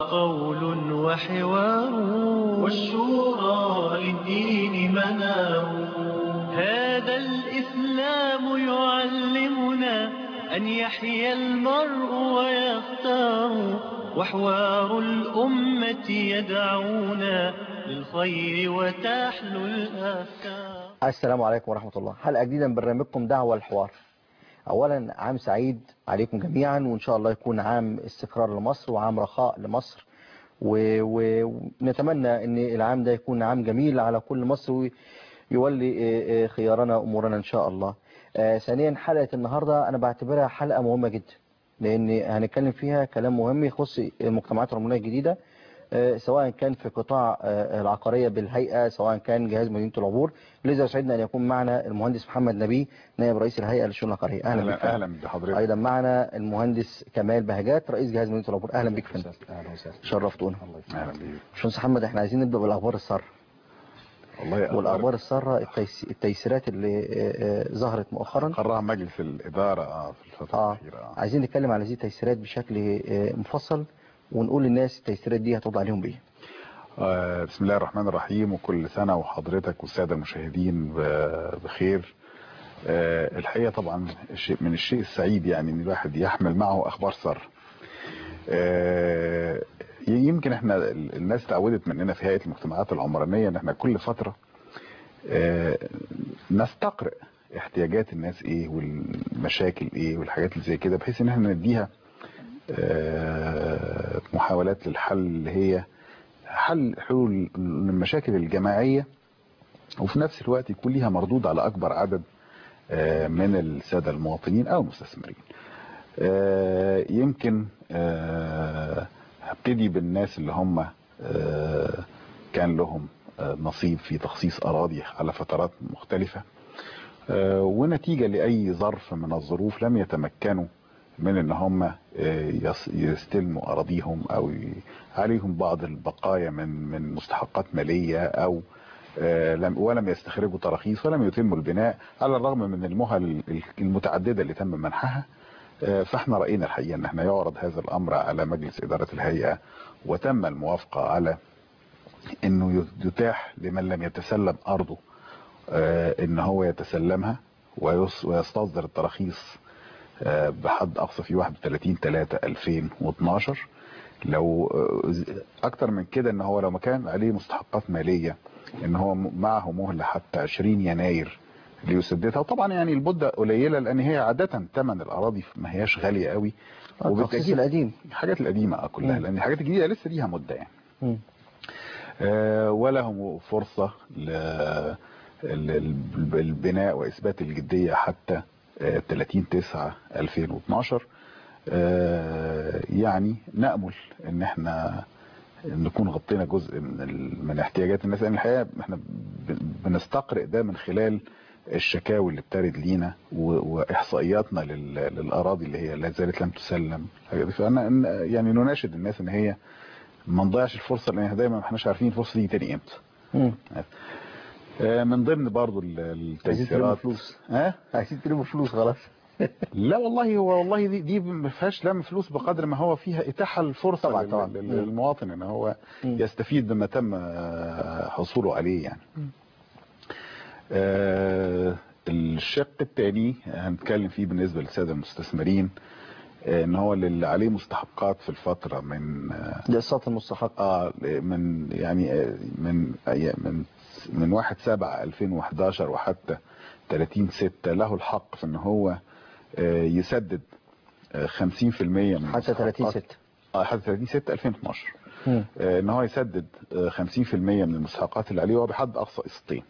قول وحوار والشورى للدين منار هذا الإسلام يعلمنا أن يحيا المرء ويختار وحوار الأمة يدعونا للخير وتحلو الأفكار السلام عليكم ورحمة الله حلقة جديدة من برنامجكم دعوة الحوار أولا عام سعيد عليكم جميعا وإن شاء الله يكون عام استقرار لمصر وعام رخاء لمصر ونتمنى أن العام ده يكون عام جميل على كل مصر ويولي خيارنا أمورنا إن شاء الله ثانيا حلقة النهاردة أنا بعتبرها حلقة مهمة جدا لأن هنتكلم فيها كلام مهم يخص المجتمعات العمرانية الجديدة سواء كان في قطاع العقارية بالهيئة سواء كان جهاز مدينة العبور لذا سعدنا أن يكون معنا المهندس محمد نبي نائب رئيس الهيئة للشؤون العقارية أهلا, أهلا, أهلا بحضرتك أيضا معنا المهندس كمال بهجات رئيس جهاز مدينة العبور أهلا بك فندم أهلا وسهلا شرفتونا أهلا بيك باشمهندس محمد احنا عايزين نبدأ بالأخبار السارة والله والأخبار السارة التيس... التيسيرات اللي ظهرت مؤخرا قررها مجلس الإدارة آه في الفترة آه. الأخيرة آه. عايزين نتكلم على هذه التيسيرات بشكل مفصل ونقول للناس التيسيرات دي هتوضع عليهم بإيه آه بسم الله الرحمن الرحيم وكل سنة وحضرتك والسادة المشاهدين بخير آه الحقيقة طبعا الشيء من الشيء السعيد يعني ان الواحد يحمل معه اخبار سر آه يمكن احنا الناس تعودت مننا في هيئة المجتمعات العمرانية ان احنا كل فترة نستقرئ احتياجات الناس ايه والمشاكل ايه والحاجات اللي زي كده بحيث ان احنا نديها محاولات للحل اللي هي حل حلول المشاكل الجماعية وفي نفس الوقت يكون ليها مردود على أكبر عدد من السادة المواطنين أو المستثمرين يمكن هبتدي بالناس اللي هم كان لهم نصيب في تخصيص أراضي على فترات مختلفة ونتيجة لأي ظرف من الظروف لم يتمكنوا من ان هم يستلموا اراضيهم او عليهم بعض البقايا من من مستحقات ماليه او لم ولم يستخرجوا تراخيص ولم يتموا البناء على الرغم من المهل المتعدده اللي تم منحها فاحنا راينا الحقيقه ان احنا يعرض هذا الامر على مجلس اداره الهيئه وتم الموافقه على انه يتاح لمن لم يتسلم ارضه ان هو يتسلمها ويستصدر التراخيص بحد اقصى في 31 3 2012 لو اكتر من كده ان هو لو ما كان عليه مستحقات ماليه ان هو معه مهله حتى 20 يناير ليسددها وطبعا يعني المده قليله لان هي عاده ثمن الاراضي ما هياش غاليه قوي وبالتاكيد القديم الحاجات القديمه كلها لان الحاجات الجديده لسه ليها مده يعني م. آه ولهم فرصه للبناء واثبات الجديه حتى 30 9 2012 يعني نأمل ان احنا نكون غطينا جزء من من احتياجات الناس لان الحقيقه احنا بنستقرئ ده من خلال الشكاوي اللي بترد لينا واحصائياتنا للاراضي اللي هي لا زالت لم تسلم فانا يعني نناشد الناس ان هي ما نضيعش الفرصه لان دايما ما احناش عارفين الفرصه دي تاني امتى من ضمن برضو التيسيرات فلوس ها عايزين تلموا فلوس خلاص لا والله هو والله دي دي ما فيهاش لم فلوس بقدر ما هو فيها اتاحه الفرصه طبعا طبعا للمواطن ان هو يستفيد بما تم حصوله عليه يعني آه الشق الثاني هنتكلم فيه بالنسبه للساده المستثمرين ان هو اللي عليه مستحقات في الفتره من اقساط المستحق اه من يعني من من من 1 7 2011 وحتى 30 6 له الحق في ان هو يسدد 50% من حتى 30 6 اه حتى 30 6 2012 م. ان هو يسدد 50% من المستحقات اللي عليه وهو بحد اقصى قسطين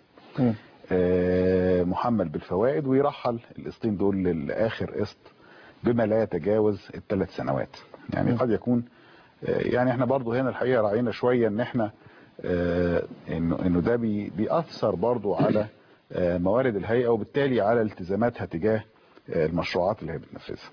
محمل بالفوائد ويرحل القسطين دول لاخر قسط بما لا يتجاوز الثلاث سنوات يعني م. قد يكون يعني احنا برضو هنا الحقيقه راعينا شويه ان احنا انه انه ده بي بيأثر برضو على موارد الهيئه وبالتالي على التزاماتها تجاه المشروعات اللي هي بتنفذها.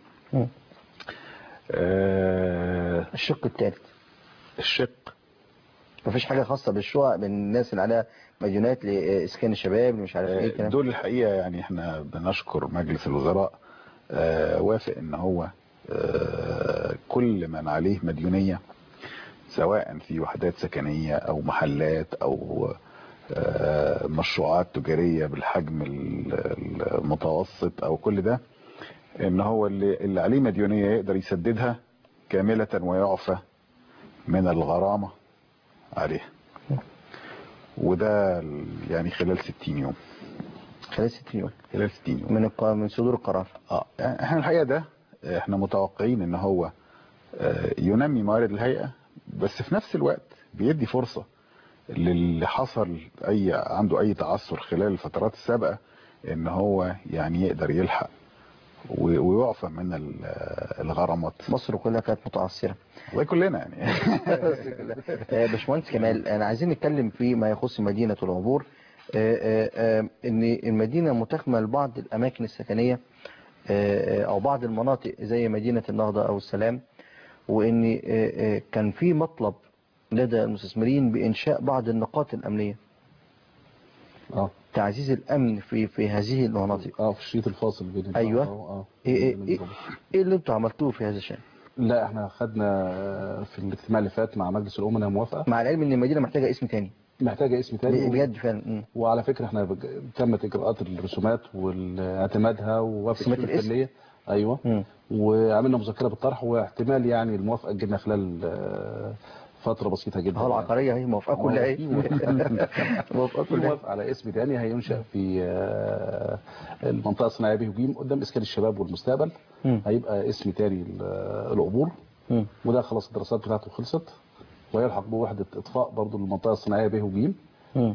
الشق الثالث الشق مفيش حاجه خاصه بالشقق من الناس اللي عليها مديونات لاسكان الشباب مش عارف ايه كلام دول الحقيقه يعني احنا بنشكر مجلس الوزراء وافق ان هو كل من عليه مديونيه سواء في وحدات سكنية او محلات او آه، مشروعات تجارية بالحجم ال- المتوسط او كل ده ان هو اللي, اللي عليه مديونية يقدر يسددها كاملة ويعفى من الغرامة عليها وده ال- يعني خلال 60 يوم خلال 60 يوم خلال 60 يوم من الق... من صدور القرار اه يعني احنا الحقيقه ده احنا متوقعين ان هو آه، ينمي موارد الهيئه بس في نفس الوقت بيدي فرصه للي حصل اي عنده اي تعثر خلال الفترات السابقه ان هو يعني يقدر يلحق و- ويعفى من ال- الغرامات مصر كلها كانت متعثرة وكلنا يعني آه، باشمهندس كمال انا عايزين نتكلم في ما يخص مدينة العبور آه، آه، آه، ان المدينة متخمة لبعض الاماكن السكنية آه، آه، او بعض المناطق زي مدينة النهضة او السلام وان آه، آه، كان في مطلب لدى المستثمرين بانشاء بعض النقاط الامنية اه تعزيز الامن في في هذه المناطق اه في الشريط الفاصل بين أيوة. البحر و- اه إيه إيه بين إيه الجبل. ايه اللي انتوا عملتوه في هذا الشان لا احنا خدنا في الاجتماع اللي فات مع مجلس الامناء موافقه مع العلم ان المدينة محتاجة اسم تاني محتاجه اسم تاني بجد فعلا مم. وعلى فكره احنا بج... تمت اجراءات الرسومات واعتمادها ووافق رسومات الشؤون الاسم؟ الفنيه ايوه مم. وعملنا مذكره بالطرح واحتمال يعني الموافقه تجينا خلال آه، فتره بسيطه جدا اه العقارية هي موافقة كلها ايه في موافقة. موافقة في كلها موافقه على اسم تاني هينشا في آه، المنطقه الصناعيه به وجيم قدام اسكان الشباب والمستقبل مم. هيبقى اسم تاني ال- العبور مم. وده خلاص الدراسات بتاعته خلصت ويلحق بوحدة إطفاء برضو للمنطقة الصناعية به وجيم مم.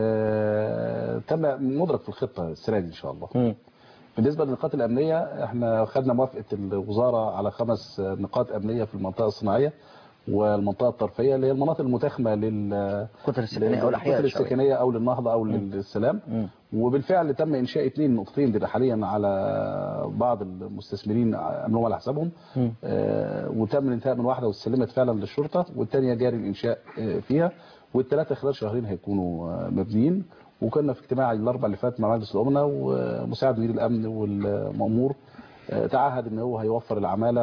وتم مدرك في الخطة السنة دي إن شاء الله مم. بالنسبة للنقاط الأمنية احنا خدنا موافقة الوزارة على خمس نقاط أمنية في المنطقة الصناعية والمنطقة الطرفية اللي هي المناطق المتاخمة لل الكتل السكنية او الاحياء الكتل الشعبية. السكنية أو للنهضة أو للسلام مم. وبالفعل تم إنشاء اثنين نقطتين دول حاليا على بعض المستثمرين عملوهم على حسابهم مم. آه، وتم الانتهاء من واحدة واستلمت فعلا للشرطة والثانية جاري الإنشاء آه، فيها والثلاثة خلال شهرين هيكونوا آه، مبنيين وكنا في اجتماع الأربع اللي فات مع مجلس الأمناء ومساعد مدير الأمن والمأمور آه، تعهد ان هو هيوفر العمالة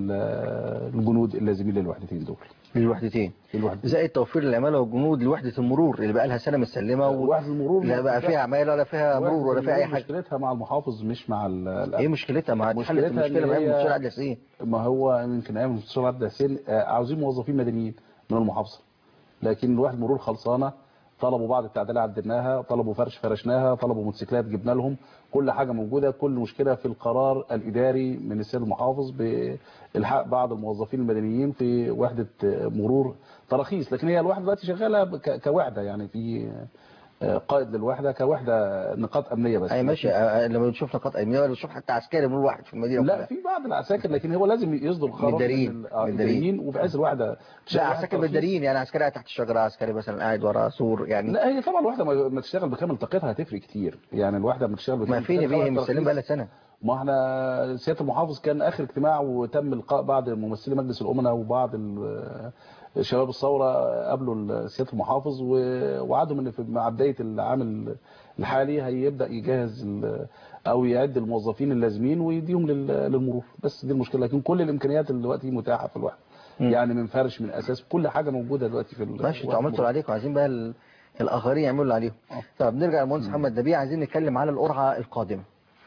والجنود اللازمين للوحدتين دول للوحدتين الوحدتين زائد توفير العمالة والجنود لوحدة المرور اللي بقى لها سنة متسلمة و... وحدة المرور لا بقى فيها عمالة ولا فيها وحدة مرور ولا فيها أي المرور حاجة مشكلتها مع المحافظ مش مع ال- الأمن ايه مشكلتها ما حلت مشكلتها المشكلة إن معايا هي- من الشارع الأساسية ما هو يمكن ايام المستشار عبد الحسين آه، عاوزين موظفين مدنيين من المحافظه لكن الواحد مرور خلصانه طلبوا بعض التعديلات عدلناها طلبوا فرش فرشناها طلبوا موتوسيكلات جبنا لهم كل حاجه موجوده كل مشكله في القرار الاداري من السيد المحافظ بالحاق بعض الموظفين المدنيين في وحده آه، مرور تراخيص لكن هي الوحده دلوقتي شغاله ك- كوحده يعني في آه، قائد للوحده كوحده نقاط امنيه بس أي ماشي آه، لما بنشوف نقاط أيمنية ولا بنشوف حتى عسكري مرور واحد في المدينة لا كلها. في بعض العساكر لكن هو لازم يصدر قرار مدارين. من ال- آه، مدارين. مدارين وبحيث الواحده لا عساكر مداريين يعني عسكري قاعد تحت الشجرة عسكري مثلا قاعد ورا سور يعني لا هي طبعا الواحده ما ما تشتغل بكامل طاقتها هتفرق كتير يعني الواحده ما تشتغل بكامل ما فين طاقتها بيه خلاص مسلم بقى لها ترخيص. سنة ما احنا سياده المحافظ كان اخر اجتماع وتم القاء بعض ممثلي مجلس الامناء وبعض ال- شباب الثوره قابلوا سياده المحافظ و- وعدهم ان في مع بدايه العام الحالي هيبدا يجهز ال- او يعد الموظفين اللازمين ويديهم لل- للمرور بس دي المشكله لكن كل الامكانيات اللي دلوقتي متاحه في الوحده مم. يعني من فرش من اساس كل حاجه موجوده دلوقتي في ال- ماشي انتوا الوحدة عملتوا اللي عليكم عايزين بقى ال- الآخرين يعملوا اللي عليهم آه. طب نرجع للمهندس محمد نبيه عايزين نتكلم على القرعة القادمة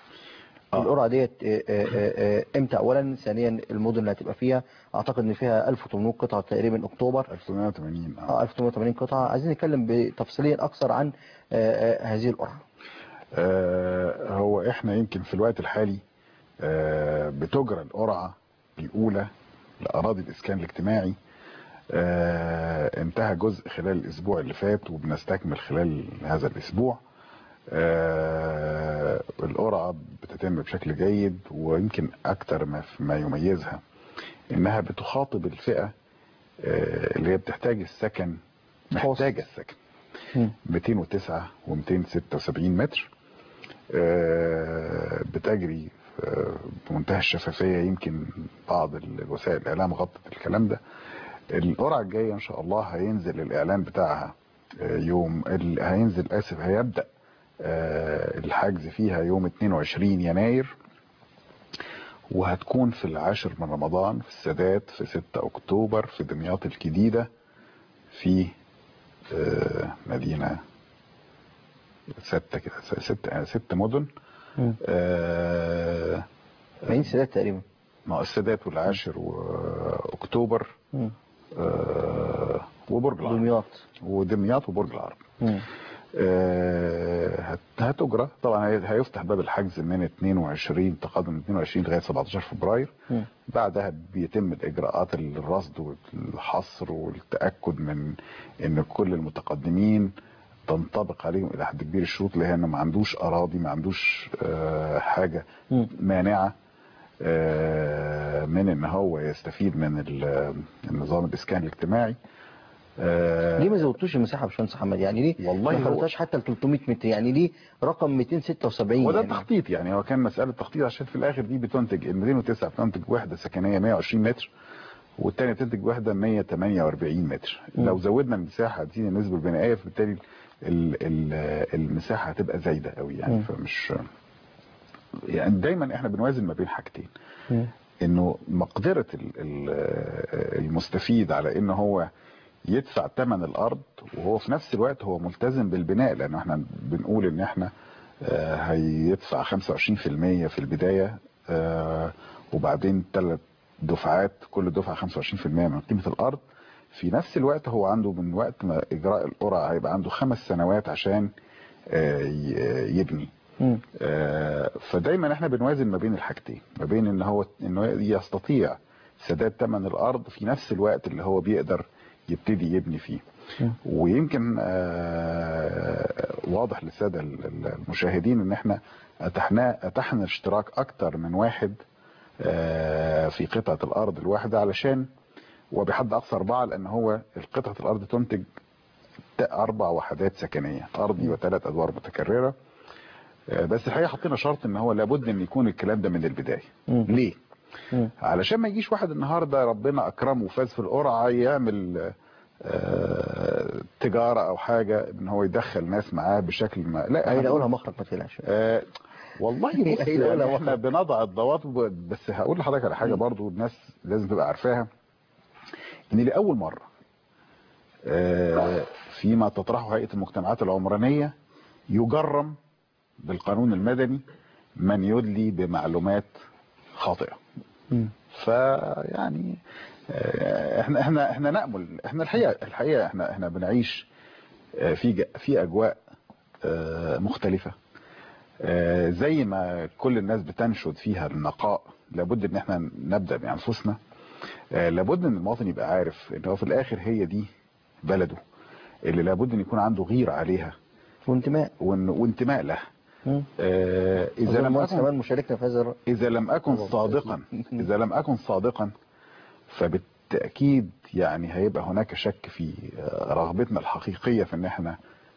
آه. القرعة ديت آه، آه، آه، امتى اولا ثانيا المدن اللي هتبقى فيها اعتقد ان فيها 1800 قطعة تقريبا اكتوبر 1880 اه اه 1880 قطعة عايزين نتكلم بتفصيليا اكثر عن آه، آه، هذه القرعة آه، هو احنا يمكن في الوقت الحالي آه، بتجرى القرعة الأولى لأراضي الإسكان الاجتماعي آه، انتهى جزء خلال الأسبوع اللي فات وبنستكمل خلال هذا الأسبوع آه، القرعة بتتم بشكل جيد ويمكن أكتر ما ما يميزها إنها بتخاطب الفئة آه، اللي هي بتحتاج السكن محتاجة السكن مم. 209 و276 متر آه، بتجري آه، بمنتهى الشفافية يمكن بعض الوسائل الإعلام غطت الكلام ده القرعة الجاية إن شاء الله هينزل الإعلان بتاعها آه، يوم ال- هينزل آسف هيبدأ آه، الحجز فيها يوم 22 يناير وهتكون في العاشر من رمضان في السادات في 6 اكتوبر في دمياط الجديدة في آه، مدينة ستة كده ست ست مدن مم. آه، مدينة السادات تقريبا ما هو السادات والعاشر واكتوبر مم. آه، وبرج العرب دمياط ودمياط وبرج العرب مم. آه، هت- هتجرى طبعا هي- هيفتح باب الحجز من 22 تقدم 22 لغايه 17 فبراير مم. بعدها بيتم الاجراءات الرصد والحصر والتاكد من ان كل المتقدمين تنطبق عليهم الى حد كبير الشروط اللي هي انه ما عندوش اراضي ما عندوش آه، حاجه مم. مانعه آه، من ان هو يستفيد من ال- النظام الاسكان الاجتماعي آه، ليه ما زودتوش المساحه يا باشمهندس محمد يعني ليه والله ما هو- خليتهاش حتى ل 300 متر يعني ليه رقم 276 وده يعني تخطيط يعني هو كان مسألة تخطيط عشان في الآخر دي بتنتج ال 209 بتنتج وحدة سكنية 120 متر والتانية تنتج وحدة 148 متر مم. لو زودنا المساحة دي النسبة البنائية فبالتالي ال- ال- المساحة هتبقى زايدة قوي يعني مم. فمش يعني دايما احنا بنوازن ما بين حاجتين مم. انه مقدرة ال- ال- المستفيد على ان هو يدفع ثمن الارض وهو في نفس الوقت هو ملتزم بالبناء لان احنا بنقول ان احنا آه، هيدفع 25% في البداية آه، وبعدين ثلاث دفعات كل دفعة 25% من قيمة الارض في نفس الوقت هو عنده من وقت ما اجراء القرعة هيبقى عنده خمس سنوات عشان آه، ي- يبني مم. آه، فدايما احنا بنوازن ما بين الحاجتين ما بين ان هو انه يستطيع سداد ثمن الارض في نفس الوقت اللي هو بيقدر يبتدي يبني فيه مم. ويمكن آه، واضح للساده المشاهدين ان احنا اتحنا اتحنا اشتراك اكتر من واحد آه، في قطعه الارض الواحده علشان وبحد اقصى اربعه لان هو قطعه الارض تنتج اربع وحدات سكنيه ارضي وثلاث ادوار متكرره آه، بس الحقيقه حطينا شرط ان هو لابد ان يكون الكلام ده من البدايه مم. ليه مم. علشان ما يجيش واحد النهارده ربنا اكرمه وفاز في القرعه يعمل آه، تجاره او حاجه ان هو يدخل ناس معاه بشكل ما لا هيلاقوا لها أنا- مخرج ما تقلقش آه، والله بص هيلاقوا لها يعني احنا مخرج. بنضع الضوابط ب- بس هقول لحضرتك على حاجه برضو الناس لازم تبقى عارفاها ان لاول مره آه، فيما تطرحه هيئه المجتمعات العمرانيه يجرم بالقانون المدني من يدلي بمعلومات خاطئه مم. فيعني آه، احنا احنا احنا نامل احنا الحقيقه الحقيقه احنا احنا بنعيش آه، في ج- في اجواء آه، مختلفه آه، زي ما كل الناس بتنشد فيها النقاء لابد ان احنا نبدا بانفسنا آه، لابد ان المواطن يبقى عارف ان هو في الاخر هي دي بلده اللي لابد ان يكون عنده غيره عليها وانتماء وإن- وانتماء لها مم. آه، اذا أظن لم مصر اكن كمان مشاركنا في هذا الرأي إذا لم أكن طبعا. صادقا إذا لم أكن صادقا فبالتأكيد يعني هيبقى هناك شك في آه، رغبتنا الحقيقية في إن إحنا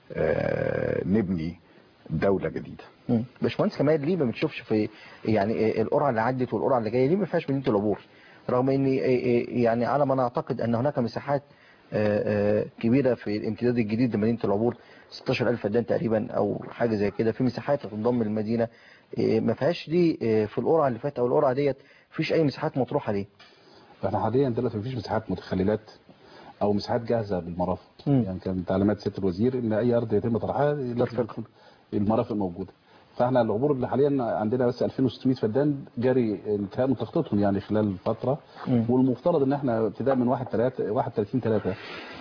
آه، نبني دولة جديدة مم. باشمهندس كمال ليه ما بتشوفش في يعني القرعه اللي عدت والقرعه اللي جايه ليه ما فيهاش مدينه العبور رغم ان يعني على ما نعتقد ان هناك مساحات آه، آه، كبيره في الامتداد الجديد لمدينه العبور 16000 فدان تقريبا او حاجه زي كده في مساحات هتنضم للمدينه آه، ما فيهاش دي آه، في القرعه اللي فاتت او القرعه ديت مفيش اي مساحات مطروحه ليه احنا حاليا دلوقتي مفيش مساحات متخللات او مساحات جاهزه بالمرافق مم. يعني كان تعليمات سياده الوزير ان اي ارض يتم طرحها لازم ترفق. تكون المرافق موجوده فاحنا العبور اللي حاليا عندنا بس 2600 فدان جاري انتهاء من تخطيطهم يعني خلال فتره مم. والمفترض ان احنا ابتداء من 1 3 31 3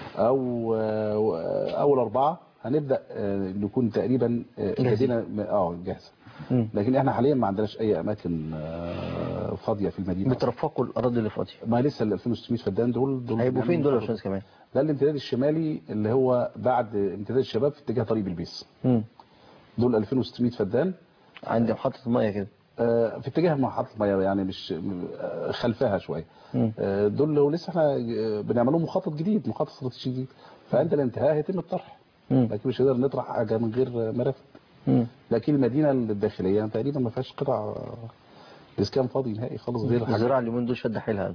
او آه، اول اربعه هنبدا آه، نكون تقريبا آه، جاهزين. المدينه اه جاهزه مم. لكن احنا حاليا ما عندناش اي اماكن آه، فاضيه في المدينه بترفقوا الاراضي اللي فاضيه ما لسه ال 2600 فدان دول دول هيبقوا فين دول يا يعني باشمهندس كمان ده الامتداد الشمالي اللي هو بعد امتداد الشباب في اتجاه طريق البيس مم. دول 2600 فدان عند محطه الميه كده آه، في اتجاه محطة مياه يعني مش آه، خلفها شوية مم. آه، دول لو لسه احنا آه، بنعمل لهم مخطط جديد مخطط استراتيجي جديد فعند الانتهاء هيتم الطرح مم. لكن مش هنقدر نطرح حاجة من غير مرافق مم. لكن المدينة الداخلية تقريبا ما فيهاش قطع آه، اسكان فاضي نهائي خالص غير حاجة الزراعه اليومين دول شد حيلها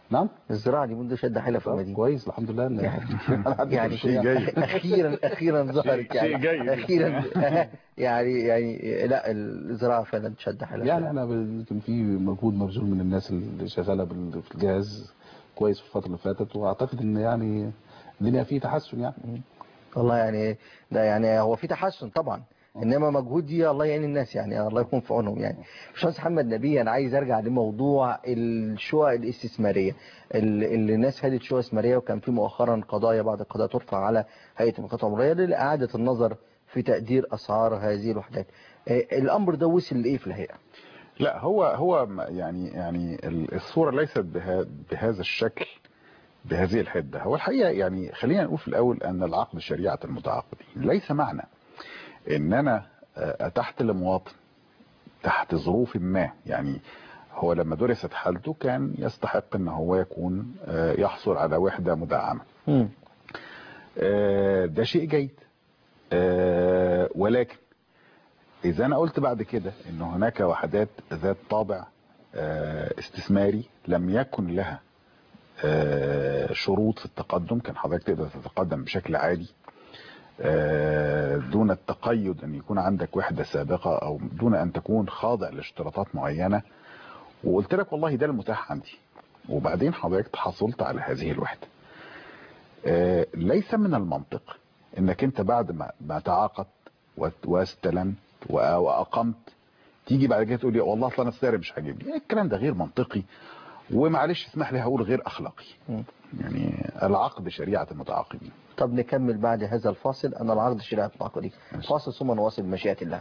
نعم الزراعة دي منذ شد حيلها في طب المدينة كويس الحمد لله إن- يعني يعني شيء جيد. اخيرا اخيرا ظهرت شيء يعني جيد. اخيرا يعني يعني لا الزراعه فعلا شد حيلها يعني احنا بال- كان في مجهود مبذول من الناس اللي شغاله بال- في الجهاز كويس في الفتره اللي فاتت واعتقد ان يعني الدنيا فيه تحسن يعني والله يعني ده يعني هو في تحسن طبعا انما مجهود دي الله يعين الناس يعني الله يكون في عونهم يعني باشمهندس محمد نبيه انا عايز ارجع لموضوع الشقق الاستثماريه ال- اللي الناس خدت شقق استثماريه وكان في مؤخرا قضايا بعض القضايا ترفع على هيئه المقاطعه العمريه لاعاده النظر في تقدير اسعار هذه الوحدات آه، الامر ده وصل لايه في الهيئه لا هو هو م- يعني يعني ال- الصورة ليست بها بهذا الشكل بهذه الحدة هو الحقيقة يعني خلينا نقول في الأول أن العقد شريعة المتعاقدين ليس معنى أن أنا آه، أتحت لمواطن تحت ظروف ما يعني هو لما درست حالته كان يستحق أن هو يكون آه، يحصل على وحدة مدعمة مم. آه، ده شيء جيد آه، ولكن إذا أنا قلت بعد كده أن هناك وحدات ذات طابع آه، استثماري لم يكن لها آه، شروط في التقدم كان حضرتك تقدر تتقدم بشكل عادي آه، دون التقيد أن يكون عندك وحدة سابقة أو دون أن تكون خاضع لاشتراطات معينة وقلت لك والله ده المتاح عندي وبعدين حضرتك حصلت على هذه الوحدة آه، ليس من المنطق انك انت بعد ما ما تعاقدت وات- واستلمت وأ- واقمت تيجي بعد كده تقول لي والله اصل انا السعر مش عاجبني الكلام ده غير منطقي ومعلش اسمح لي هقول غير اخلاقي مم. يعني العقد شريعه المتعاقدين طب نكمل بعد هذا الفاصل أن العقد شريعة العقدي فاصل ثم نواصل بمشيئة الله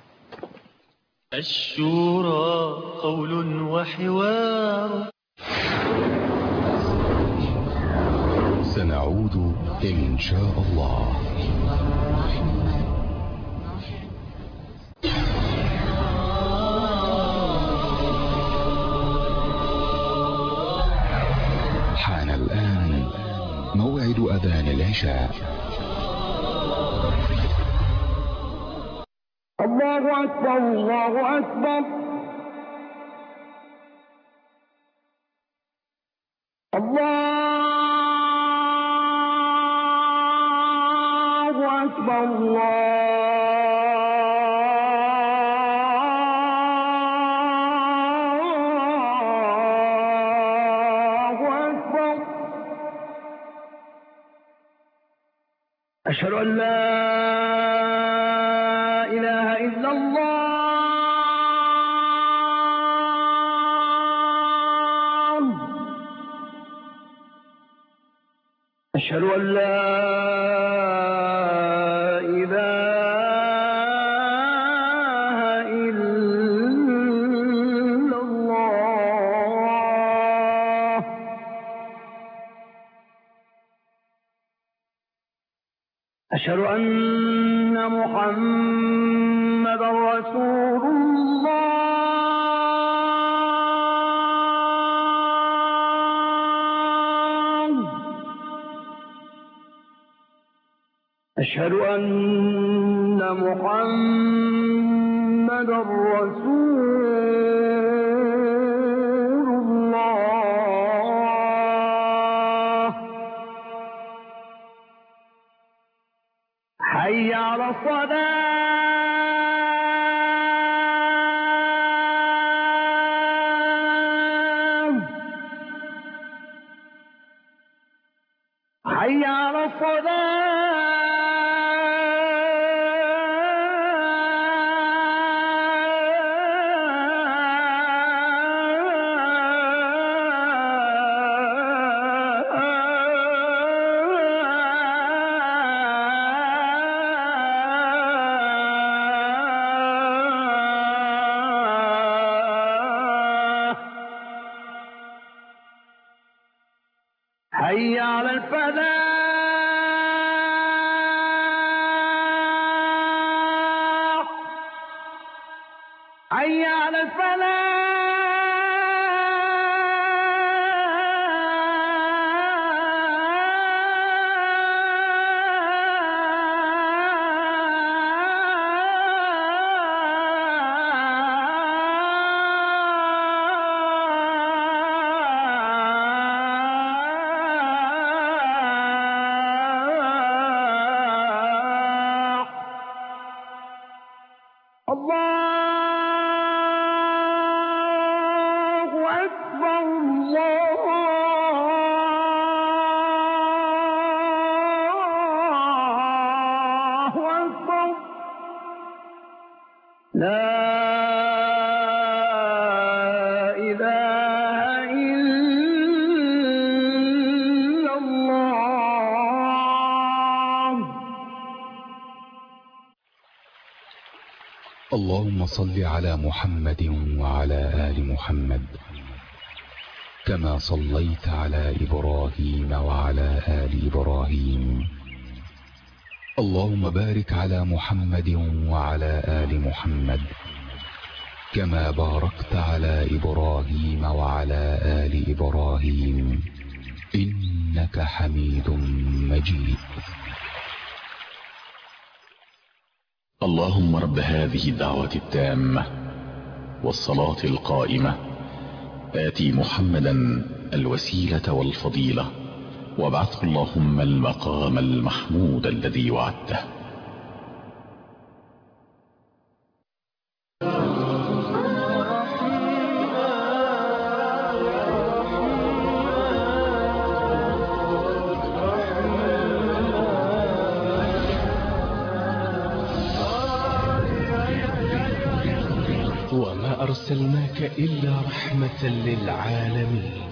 الشورى قول وحوار سنعود إن شاء الله حان الآن موعد أذان العشاء الله أكبر الله أكبر الله أكبر الله أكبر أشهد أن لا إله إلا الله أشهد أن لا إله إلا الله أشهد أن محمد رسول الله أشهد أن محمد رسول الله حي على الصلاة حي على الصلاة حي على الفلاح حي على الله أكبر الله أكبر لا إله إلا الله اللهم صل على محمد وعلى آل محمد كما صليت على إبراهيم وعلى آل إبراهيم اللهم بارك على محمد وعلى آل محمد كما باركت على إبراهيم وعلى آل إبراهيم إنك حميد مجيد اللهم رب هذه الدعوة التامة والصلاة القائمة آتي محمدا الوسيلة والفضيلة وابعثه اللهم المقام المحمود الذي وعدته وما أرسلناك إلا رحمة للعالمين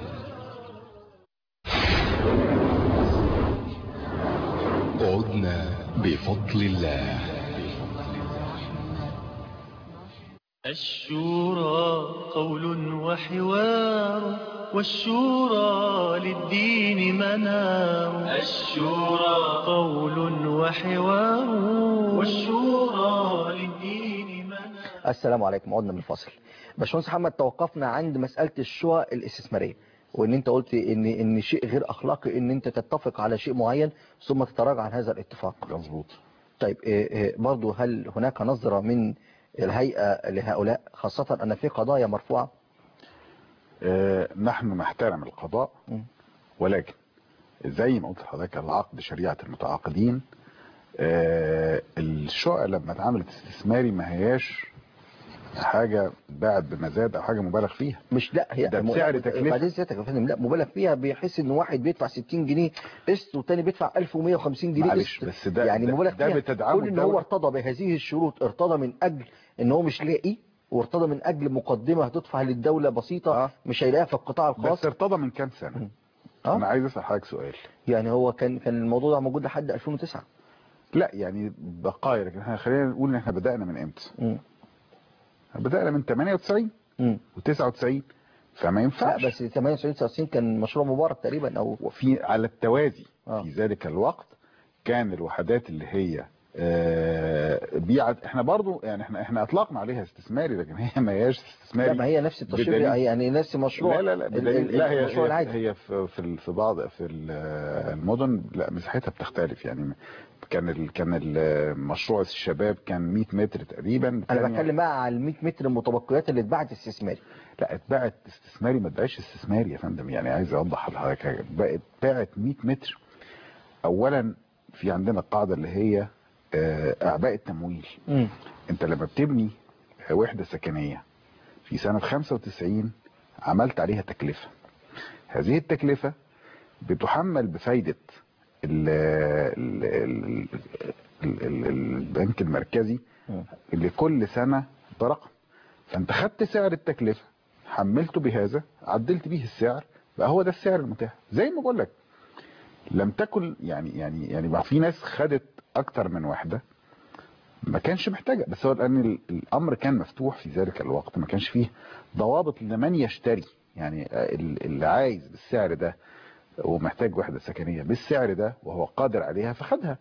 عدنا بفضل الله الشورى قول وحوار والشورى للدين منار الشورى قول وحوار والشورى للدين منار السلام عليكم عدنا من الفاصل باشمهندس محمد توقفنا عند مسألة الشقق الاستثمارية وان انت قلت ان ان شيء غير اخلاقي ان انت تتفق على شيء معين ثم تتراجع عن هذا الاتفاق مظبوط طيب إيه إيه برضو هل هناك نظرة من الهيئة لهؤلاء خاصة ان في قضايا مرفوعة آه، نحن نحترم القضاء مم. ولكن زي ما قلت لحضرتك العقد شريعة المتعاقدين آه، الشقة لما اتعملت استثماري ما هياش حاجة باعت بمزاد او حاجة مبالغ فيها مش لا هي ده م- بسعر لا، تكلفة. بعدين سيادتك يا فندم لا مبالغ فيها بيحس ان واحد بيدفع 60 جنيه قسط والتاني بيدفع 1150 جنيه معلش، قسط بس ده- يعني ده- مبالغ ده فيها بتدعمه كل ان هو الدولة. ارتضى بهذه الشروط ارتضى من اجل ان هو مش لاقي وارتضى من اجل مقدمة هتدفع للدولة بسيطة آه. مش هيلاقيها في القطاع الخاص بس ارتضى من كام سنة آه. انا عايز اسأل حضرتك سؤال يعني هو كان كان الموضوع ده موجود لحد 2009 لا يعني بقايا لكن احنا خلينا نقول ان احنا بدأنا من امتى مم. بدأنا من 98 مم. و99 فما لا ينفعش بس 98 99 كان مشروع مبارك تقريبا او وفي على التوازي آه. في ذلك الوقت كان الوحدات اللي هي آه، بيعت احنا برضو يعني احنا احنا اطلقنا عليها استثماري لكن هي ما هياش استثماري لا ما هي نفس التشريع بدليل- يعني نفس مشروع لا لا لا ال- بدليل ال- لا هي المشروع هي, العادي هي في في ال- في بعض في ال- المدن لا مساحتها بتختلف يعني كان ال كان ال- مشروع الشباب كان 100 متر تقريبا انا تانية- بتكلم بقى على ال 100 متر المتبقيات اللي اتباعت استثماري لا اتباعت استثماري ما اتباعش استثماري يا فندم يعني عايز اوضح لحضرتك حاجه بقت اتباعت 100 متر اولا في عندنا القاعده اللي هي آه، اعباء التمويل مم. انت لما بتبني وحده سكنيه في سنه 95 عملت عليها تكلفه هذه التكلفه بتحمل بفايده ال ال ال ال ال البنك المركزي مم. اللي كل سنه برقم فانت خدت سعر التكلفه حملته بهذا عدلت بيه السعر بقى هو ده السعر المتاح زي ما بقول لك لم تكن يعني يعني يعني بقى في ناس خدت اكتر من وحده ما كانش محتاجه بس هو لان ال- الامر كان مفتوح في ذلك الوقت ما كانش فيه ضوابط لمن يشتري يعني ال- اللي عايز بالسعر ده ومحتاج وحده سكنيه بالسعر ده وهو قادر عليها فخدها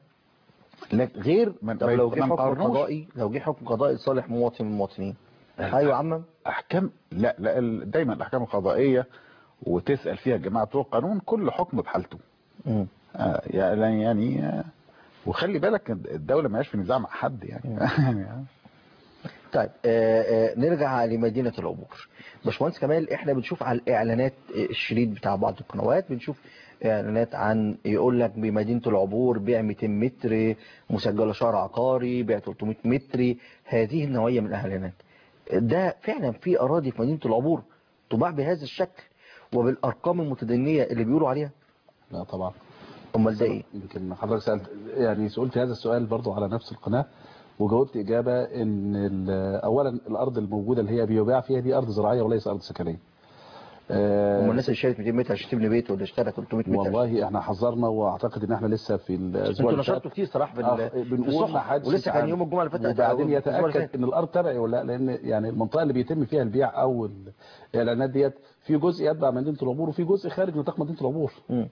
لكن غير من طب لو جه ما حكم نقارنوش. قضائي لو جه حكم قضائي لصالح مواطن من المواطنين ايوه عمم احكام لا لا ال- دايما الاحكام القضائيه وتسال فيها الجماعه بتوع القانون كل حكم بحالته مم. آه يعني يعني آه وخلي بالك الدوله ما في نزاع مع حد يعني طيب آه آه نرجع لمدينة العبور باشمهندس كمال احنا بنشوف على الاعلانات آه، الشريط بتاع بعض القنوات بنشوف اعلانات عن يقول لك بمدينة العبور بيع 200 متر مسجلة شهر عقاري بيع 300 متر هذه النوعية من الاعلانات ده فعلا في اراضي في مدينة العبور تباع بهذا الشكل وبالارقام المتدنية اللي بيقولوا عليها لا طبعا امال ده ايه يمكن حضرتك سألت يعني سئلت هذا السؤال برضو على نفس القناة وجاوبت إجابة إن ال- أولا الأرض الموجودة اللي هي بيباع فيها دي أرض زراعية وليس أرض سكنية آه، هم الناس اللي اشترت 200 متر عشان تبني بيت ولا اشترى 300 متر والله احنا حذرنا واعتقد ان احنا لسه في الاسبوع انتوا اللي فات نشرتوا كتير صراحه في آه، ال- في بنقول الصحف. ما حدش ولسه كان يتعامل. يوم الجمعه اللي فاتت وبعدين أو الأسبوع اللي يتاكد فات. ان الارض تبعي ولا لا لان يعني المنطقه اللي بيتم فيها البيع او الاعلانات ديت في جزء يتبع مدينه العبور وفي جزء خارج نطاق مدينه العبور مم.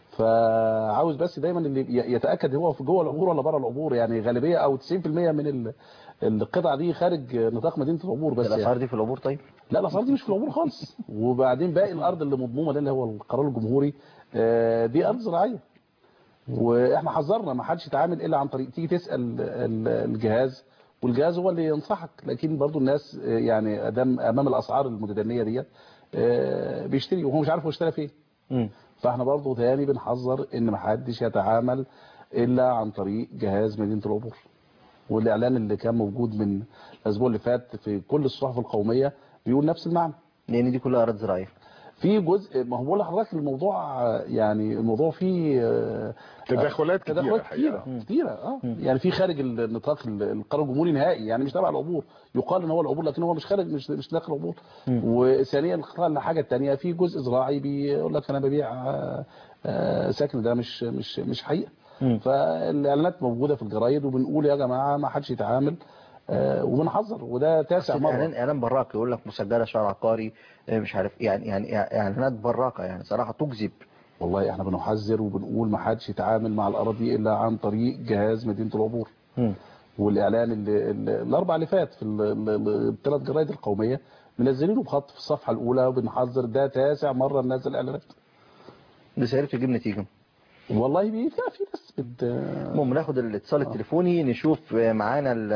فعاوز بس دايما اللي ي- يتاكد هو في جوه العبور ولا بره العبور يعني غالبيه او 90% من ال- القطع دي خارج نطاق مدينه العبور بس الاسعار يعني. دي في العبور طيب لا الاسعار دي مش في العبور خالص وبعدين باقي الارض اللي مضمومه ده اللي هو القرار الجمهوري آه، دي ارض زراعيه واحنا حذرنا ما حدش يتعامل الا عن طريق تيجي تسال ال- الجهاز والجهاز هو اللي ينصحك لكن برضو الناس آه، يعني ادام امام الاسعار المتدنيه ديت آه، بيشتري وهو مش عارف هو اشترى فين مم. فاحنا برضو تاني بنحذر ان ما حدش يتعامل الا عن طريق جهاز مدينه العبور والاعلان اللي كان موجود من الاسبوع اللي فات في كل الصحف القوميه بيقول نفس المعنى لان دي كلها اراضي زراعيه في جزء ما هو بقول لحضرتك الموضوع آه، يعني الموضوع فيه آه، تدخلات كتيرة تدخلات الحقيقة. كتيره كتيره اه يعني في خارج النطاق ال- القرار الجمهوري نهائي يعني مش تبع العبور يقال ان هو العبور لكن هو مش خارج مش مش داخل العبور وثانيا الحاجه الثانيه في جزء زراعي بيقول لك انا ببيع آه، آه، سكن ده مش مش مش حقيقه مم. فالاعلانات موجوده في الجرايد وبنقول يا جماعه ما حدش يتعامل آه، وبنحذر وده تاسع بس مره اعلان اعلان براق يقول لك مسجله شهر عقاري آه، مش عارف يعني يعني اعلانات براقه يعني صراحه تجذب والله احنا بنحذر وبنقول ما حدش يتعامل مع الاراضي الا عن طريق جهاز مدينه العبور مم. والاعلان اللي اللي الاربع اللي فات في الثلاث جرايد القوميه منزلينه بخط في الصفحه الاولى وبنحذر ده تاسع مره ننزل اعلانات بس عرفت تجيب نتيجه والله بي- في في ناس بت المهم ناخد الاتصال التليفوني نشوف آه، معانا ال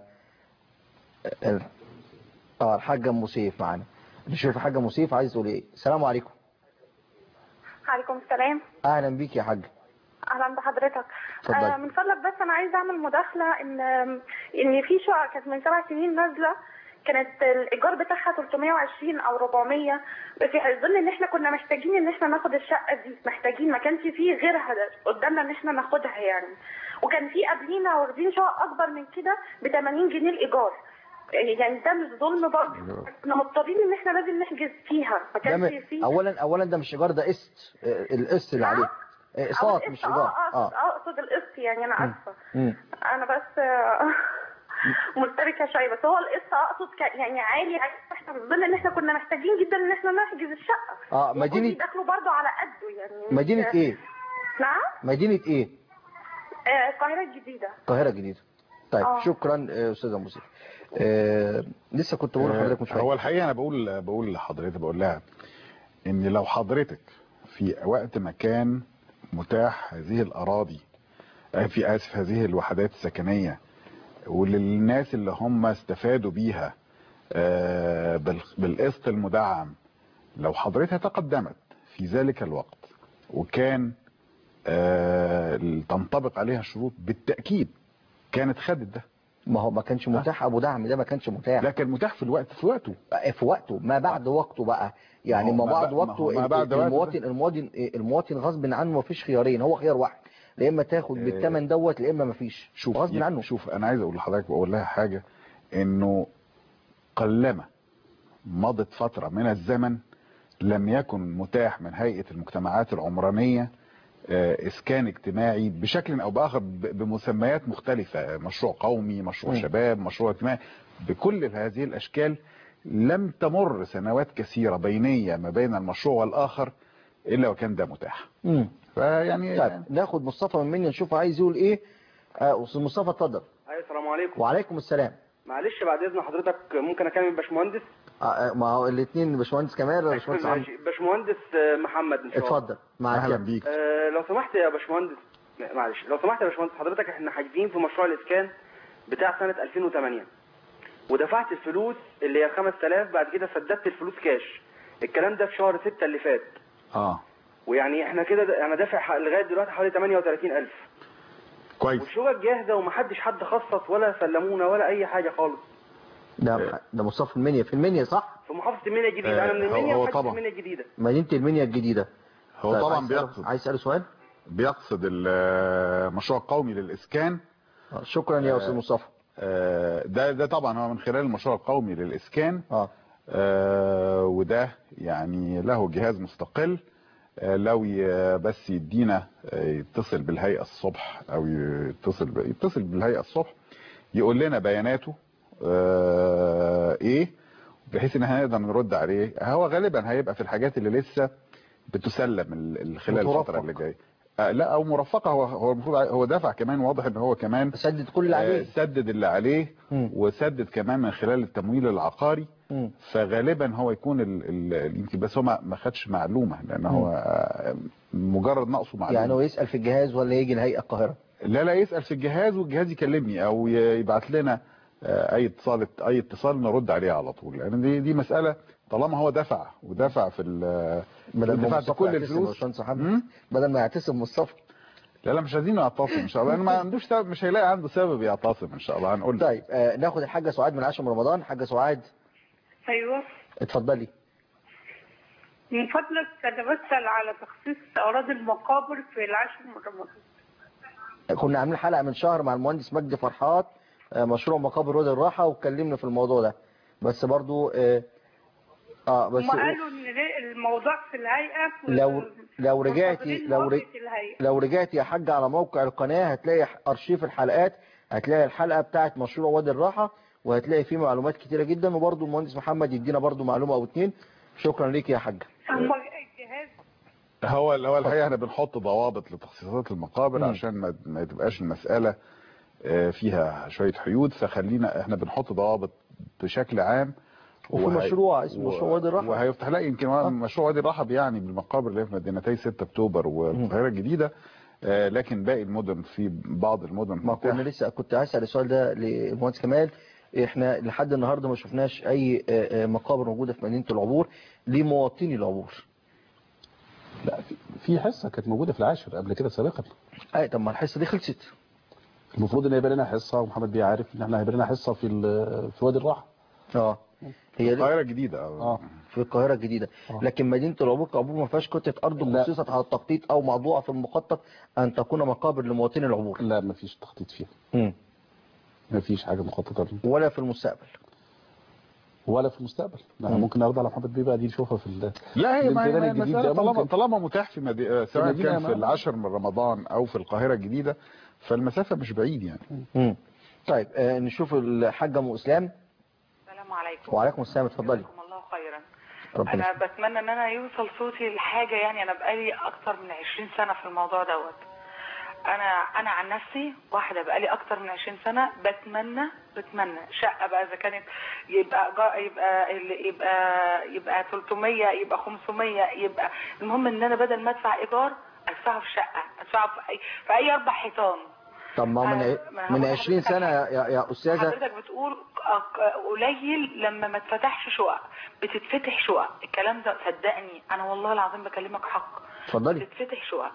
ال- اه الحاجه ام سيف معانا نشوف الحاجه ام سيف عايز تقول ايه السلام عليكم عليكم السلام اهلا بيك يا حاج اهلا بحضرتك اتفضلي. آه من فضلك بس انا عايزه اعمل مداخله ان ان في شقق كانت من سبع سنين نازله كانت الايجار بتاعها 320 او 400 في ظل ان احنا كنا محتاجين ان احنا ناخد الشقه دي محتاجين ما كانش فيه غيرها ده قدامنا ان احنا ناخدها يعني وكان في قبلينا واخدين شقق اكبر من كده ب 80 جنيه الايجار يعني ده مش ظلم برضه كنا مضطرين ان احنا لازم نحجز فيها ما ده كانش م- فيه اولا اولا ده مش ايجار ده قسط آه، القسط اللي عليه آه، أو اقساط القسط، مش اه ايجار اقصد اه اقصد القسط يعني انا اسفه مم. انا بس آه، مشتركه شويه بس هو القسط اقصد ك- يعني عالي احنا في ظل ان احنا كنا محتاجين جدا ان احنا نحجز الشقه اه وكل مدينه دخله برضه على قده يعني مش- مدينه ايه نعم مدينه ايه آه، القاهره الجديده القاهره الجديده طيب آه. شكرا آه، استاذه مصيف آه لسه كنت بقول لحضرتك من شويه هو الحقيقه انا بقول بقول لحضرتك بقول لها ان لو حضرتك في وقت ما كان متاح هذه الاراضي آه، في اسف هذه الوحدات السكنيه وللناس اللي هم استفادوا بيها آه، بال- بالقسط المدعم لو حضرتها تقدمت في ذلك الوقت وكان آه، تنطبق عليها الشروط بالتاكيد كانت خدت ده ما هو ما كانش متاح ابو دعم ده ما كانش متاح لكن متاح في الوقت في وقته في وقته ما بعد وقته بقى يعني ما ما هو ما بعد بق- ما هو وقته ما بعد وقته المواطن المواطن المواطن غصب عنه ما فيش خيارين هو خيار واحد لا اما تاخد بالثمن دوت لا اما ما فيش شوف غصب عنه شوف انا عايز اقول لحضرتك بقول لها حاجه انه قلما مضت فتره من الزمن لم يكن متاح من هيئه المجتمعات العمرانيه آه، اسكان اجتماعي بشكل او باخر ب- بمسميات مختلفه مشروع قومي مشروع مم. شباب مشروع اجتماعي بكل هذه الاشكال لم تمر سنوات كثيره بينيه ما بين المشروع والاخر الا وكان ده متاح امم فيعني طيب ناخد مصطفى من مني نشوف عايز يقول ايه آه، استاذ مصطفى اتفضل ايوه السلام عليكم وعليكم السلام معلش بعد اذن حضرتك ممكن اكلم باشمهندس آه، آه، ما هو الاثنين باشمهندس كمال ولا باشمهندس عمرو ماشي باشمهندس آه، محمد ان شاء الله اتفضل معاك اهلا يا بيك آه، لو سمحت يا باشمهندس معلش لو سمحت يا باشمهندس حضرتك احنا حاجزين في مشروع الاسكان بتاع سنة 2008 ودفعت الفلوس اللي هي 5000 بعد كده سددت الفلوس كاش الكلام ده في شهر 6 اللي فات اه ويعني احنا كده انا دافع ح- لغايه دلوقتي حوالي 38000 كويس والشقق جاهزه ومحدش حد خصص ولا سلمونا ولا اي حاجه خالص ده ده مصطفى المنيا في المنيا صح في محافظه المنيا الجديده انا من آه، هو- المنيا هو وحد في طبعا. المنيا الجديده مدينة المنيا الجديدة هو طيب، طبعا عايز أسأله- بيقصد عايز اساله سؤال بيقصد المشروع القومي للإسكان آه، شكرا يا استاذ مصطفى آه، ده ده طبعا هو من خلال المشروع القومي للإسكان اه آه، وده يعني له جهاز مستقل آه، لو ي- بس يدينا آه، يتصل بالهيئة الصبح او يتصل ب- يتصل بالهيئة الصبح يقول لنا بياناته آه، ايه بحيث ان احنا نقدر نرد عليه هو غالبا هيبقى في الحاجات اللي لسه بتسلم ال- ال- خلال مترفق. الفترة اللي جايه آه، لا او مرفقه هو هو المفروض ع- هو دفع كمان واضح ان هو كمان سدد كل اللي عليه آه، سدد اللي عليه مم. وسدد كمان من خلال التمويل العقاري مم. فغالبا هو يكون ال- ال- يمكن بس هو ما ما خدش معلومه لان هو آه، مجرد نقصه معلومه يعني هو يسأل في الجهاز ولا يجي الهيئة القاهرة لا لا يسال في الجهاز والجهاز يكلمني او ي- يبعت لنا آه، اي اتصال اي اتصال نرد عليه على طول لان دي دي مساله طالما هو دفع ودفع في ال- بدل ما دفع مصطفى كل يعتصم يا الفلوس باشمهندس محمد مم؟ بدل ما يعتصم مصطفى لا لا مش عايزين يعتصم ان شاء الله لان ما عندوش سبب مش هيلاقي عنده سبب يعتصم ان شاء الله هنقول له. طيب آه ناخد الحاجة سعاد من عشر من رمضان حاجة سعاد ايوه اتفضلي من فضلك انا بسال على تخصيص اراضي المقابر في العاشر من رمضان كنا عاملين حلقة من شهر مع المهندس مجدي فرحات آه مشروع مقابر وادي الراحة واتكلمنا في الموضوع ده بس برضو اه, آه بس هم قالوا ان ليه الموضوع في الهيئه لو لو رجعتي منتظرين لو موافقة رج... الهيئه لو رجعتي يا حاج على موقع القناة هتلاقي ارشيف الحلقات هتلاقي الحلقة بتاعت مشروع وادي الراحة وهتلاقي فيه معلومات كتيرة جدا وبرضو المهندس محمد يدينا برضو معلومة او اتنين شكرا ليك يا حاج هم الجهاز هو هو الحقيقه احنا بنحط ضوابط لتخصيصات المقابر عشان ما, ما تبقاش المساله آه، فيها شويه حيود فخلينا احنا بنحط ضوابط بشكل عام وفي وهي- مشروع اسمه مشروع وادي الراحة وهيفتح لا يمكن هو مشروع وادي الراحه بيعني بالمقابر اللي هي في مدينتي 6 اكتوبر والقاهره الجديده آه، لكن باقي المدن في بعض المدن ما متاح. كنا لسه كنت هسأل السؤال ده للمهندس كمال احنا لحد النهارده ما شفناش اي آه، آه، مقابر موجوده في مدينه العبور لمواطني العبور لا في- في حصه كانت موجوده في العاشر قبل كده سابقا اي طب ما الحصه دي خلصت المفروض ان يبقى لنا حصه ومحمد بيه عارف ان احنا هيبقى لنا حصه في ال- في وادي الراحه اه هي دي القاهره الجديده اه في القاهره الجديده آه. لكن مدينه العبور كعبور ما فيهاش قطعه ارض لا. خصصت على التخطيط او موضوعه في المخطط ان تكون مقابر لمواطني العبور لا ما فيش تخطيط فيها مم. ما فيش حاجه مخططه لها. ولا في المستقبل ولا في المستقبل احنا ممكن نعرض على محمد بيه بقى دي نشوفها في ال- لا هي ما هي الامتداد الجديد المسألة ده طالما ممكن. طالما متاح في مدي... آه، سواء المدينة كان في ما- العشر من رمضان او في القاهره الجديده فالمسافه مش بعيد يعني مم. طيب آه نشوف الحاجه ام اسلام السلام عليكم وعليكم السلام اتفضلي جزاكم الله خيرا ربنا انا يسلمك. بتمنى ان انا يوصل صوتي لحاجه يعني انا بقالي اكتر من 20 سنه في الموضوع دوت انا انا عن نفسي واحده بقالي اكتر من 20 سنه بتمنى بتمنى شقه بقى اذا كانت يبقى جا- يبقى يبقى يبقى 300 يبقى 500 يبقى المهم ان انا بدل ما ادفع ايجار ادفعه في شقه ادفعه في اي في اي اربع حيطان طب ما هو من آه، ما من هو 20 حضرتك سنه يا, يا, يا استاذه حضرتك بتقول ق- قليل لما ما تفتحش شقق بتتفتح شقق الكلام ده صدقني انا والله العظيم بكلمك حق اتفضلي بتتفتح شقق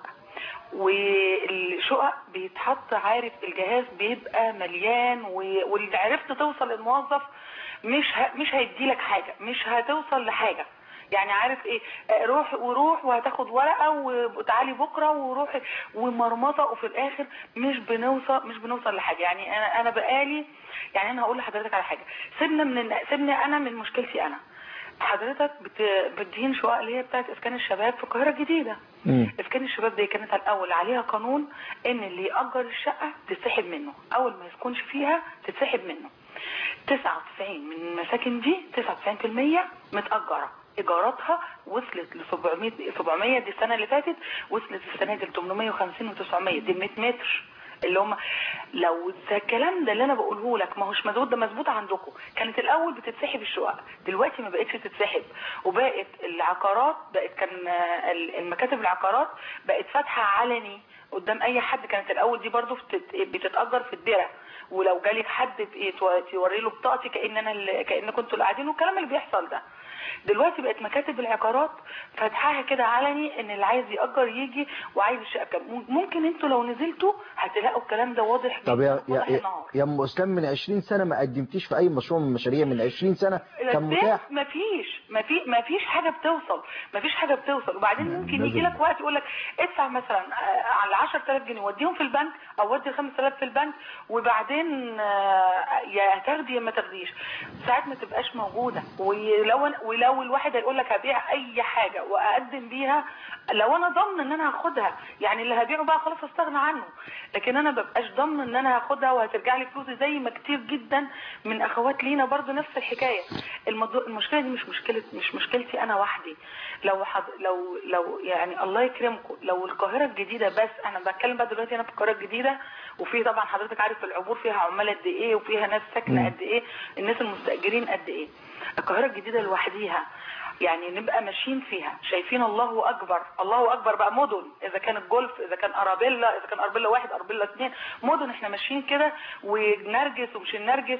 والشقق بيتحط عارف الجهاز بيبقى مليان و- واللي عرفت توصل للموظف مش ه... مش هيديلك حاجه مش هتوصل لحاجه يعني عارف ايه آه، روح وروح وهتاخد ورقه وتعالي بكره وروح ومرمطه وفي الاخر مش بنوصل مش بنوصل لحاجه يعني انا انا بقالي يعني انا هقول لحضرتك على حاجه سيبنا من سيبني انا من مشكلتي انا حضرتك بت... بتدين شقق اللي هي بتاعت اسكان الشباب في القاهره الجديده مم. اسكان الشباب دي كانت الاول عليها قانون ان اللي يأجر الشقه تتسحب منه اول ما يسكنش فيها تتسحب منه 99 من المساكن دي 99% متأجرة ايجاراتها وصلت ل 700 700 دي السنه اللي فاتت وصلت السنه دي ل 850 و900 دي 100 متر اللي هم لو ده الكلام ده اللي انا بقوله لك ما هوش مظبوط ده مظبوط عندكم كانت الاول بتتسحب الشقق دلوقتي ما بقتش تتسحب وبقت العقارات بقت كان آه، ال- المكاتب العقارات بقت فاتحه علني قدام اي حد كانت الاول دي برضو بتت- بتتاجر في الدرع ولو جالك حد بإيه تو- توري له بطاقتي كان انا اللي كان كنتوا اللي قاعدين والكلام اللي بيحصل ده دلوقتي بقت مكاتب العقارات فاتحاها كده علني ان اللي عايز يأجر يجي وعايز الشقه بكام ممكن انتوا لو نزلتوا هتلاقوا الكلام ده واضح طب يا يا واضح يا, النهار. يا ام اسلام من 20 سنه ما قدمتيش في اي مشروع من المشاريع من 20 سنه كان متاح ما فيش ما في ما فيش حاجه بتوصل ما فيش حاجه بتوصل وبعدين ممكن لازم. يجي لك وقت يقول لك ادفع مثلا آه، على 10000 جنيه وديهم في البنك او ودي 5000 في البنك وبعدين آه، يا تاخدي يا ما تاخديش ساعات ما تبقاش موجوده ولو أنا- ولو الواحد هيقول لك هبيع اي حاجه واقدم بيها لو انا ضامن ان انا هاخدها يعني اللي هبيعه بقى خلاص استغنى عنه لكن انا ببقاش ضامن ان انا هاخدها وهترجع لي فلوسي زي ما كتير جدا من اخوات لينا برضو نفس الحكايه الموضوع المشكله دي مش مشكله مش مشكلتي انا وحدي لو حض... لو لو يعني الله يكرمكم لو القاهره الجديده بس انا بتكلم بقى دلوقتي انا في القاهره الجديده وفي طبعا حضرتك عارف العبور فيها عمال قد ايه وفيها ناس ساكنه قد ايه الناس المستاجرين قد ايه القاهره الجديده لوحديها يعني نبقى ماشيين فيها شايفين الله اكبر الله اكبر بقى مدن اذا كان الجولف اذا كان ارابيلا اذا كان ارابيلا واحد ارابيلا اثنين مدن احنا ماشيين كده ونرجس ومش نرجس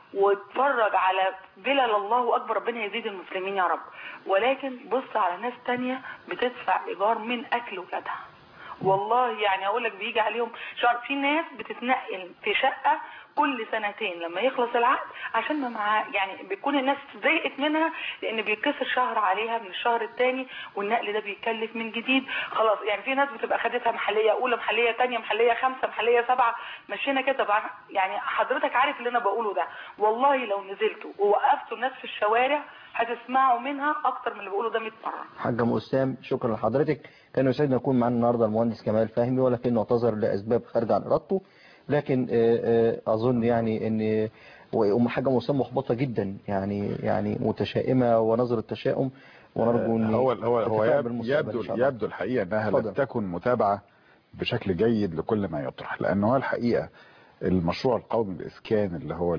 واتفرج على بلال الله اكبر ربنا يزيد المسلمين يا رب ولكن بص على ناس تانية بتدفع ايجار من اكل ولادها والله يعني اقول لك بيجي عليهم شهر في ناس بتتنقل في شقه كل سنتين لما يخلص العقد عشان ما معاه يعني بيكون الناس ضايقت منها لان بيتكسر شهر عليها من الشهر الثاني والنقل ده بيكلف من جديد خلاص يعني في ناس بتبقى خدتها محليه اولى محليه ثانيه محليه خمسه محليه سبعه مشينا كده طبعا يعني حضرتك عارف اللي انا بقوله ده والله لو نزلتوا ووقفتوا الناس في الشوارع هتسمعوا منها اكتر من اللي بقوله ده 100 مره حاجة أم أسلام شكرا لحضرتك كان يسعدنا يكون معنا النهاردة المهندس كمال فهمي ولكنه اعتذر لأسباب خارجة عن إرادته لكن آه، آه، أظن يعني أن وأم حاجة أم أسلام محبطة جدا يعني يعني متشائمة ونظر التشاؤم ونرجو أن هو هو هو تتفائل يب- بالمستقبل يبدو إن شاء الله. يبدو الحقيقه انها اتفضل. لم تكن متابعه بشكل جيد لكل ما يطرح لان هو الحقيقه المشروع القومي للاسكان اللي هو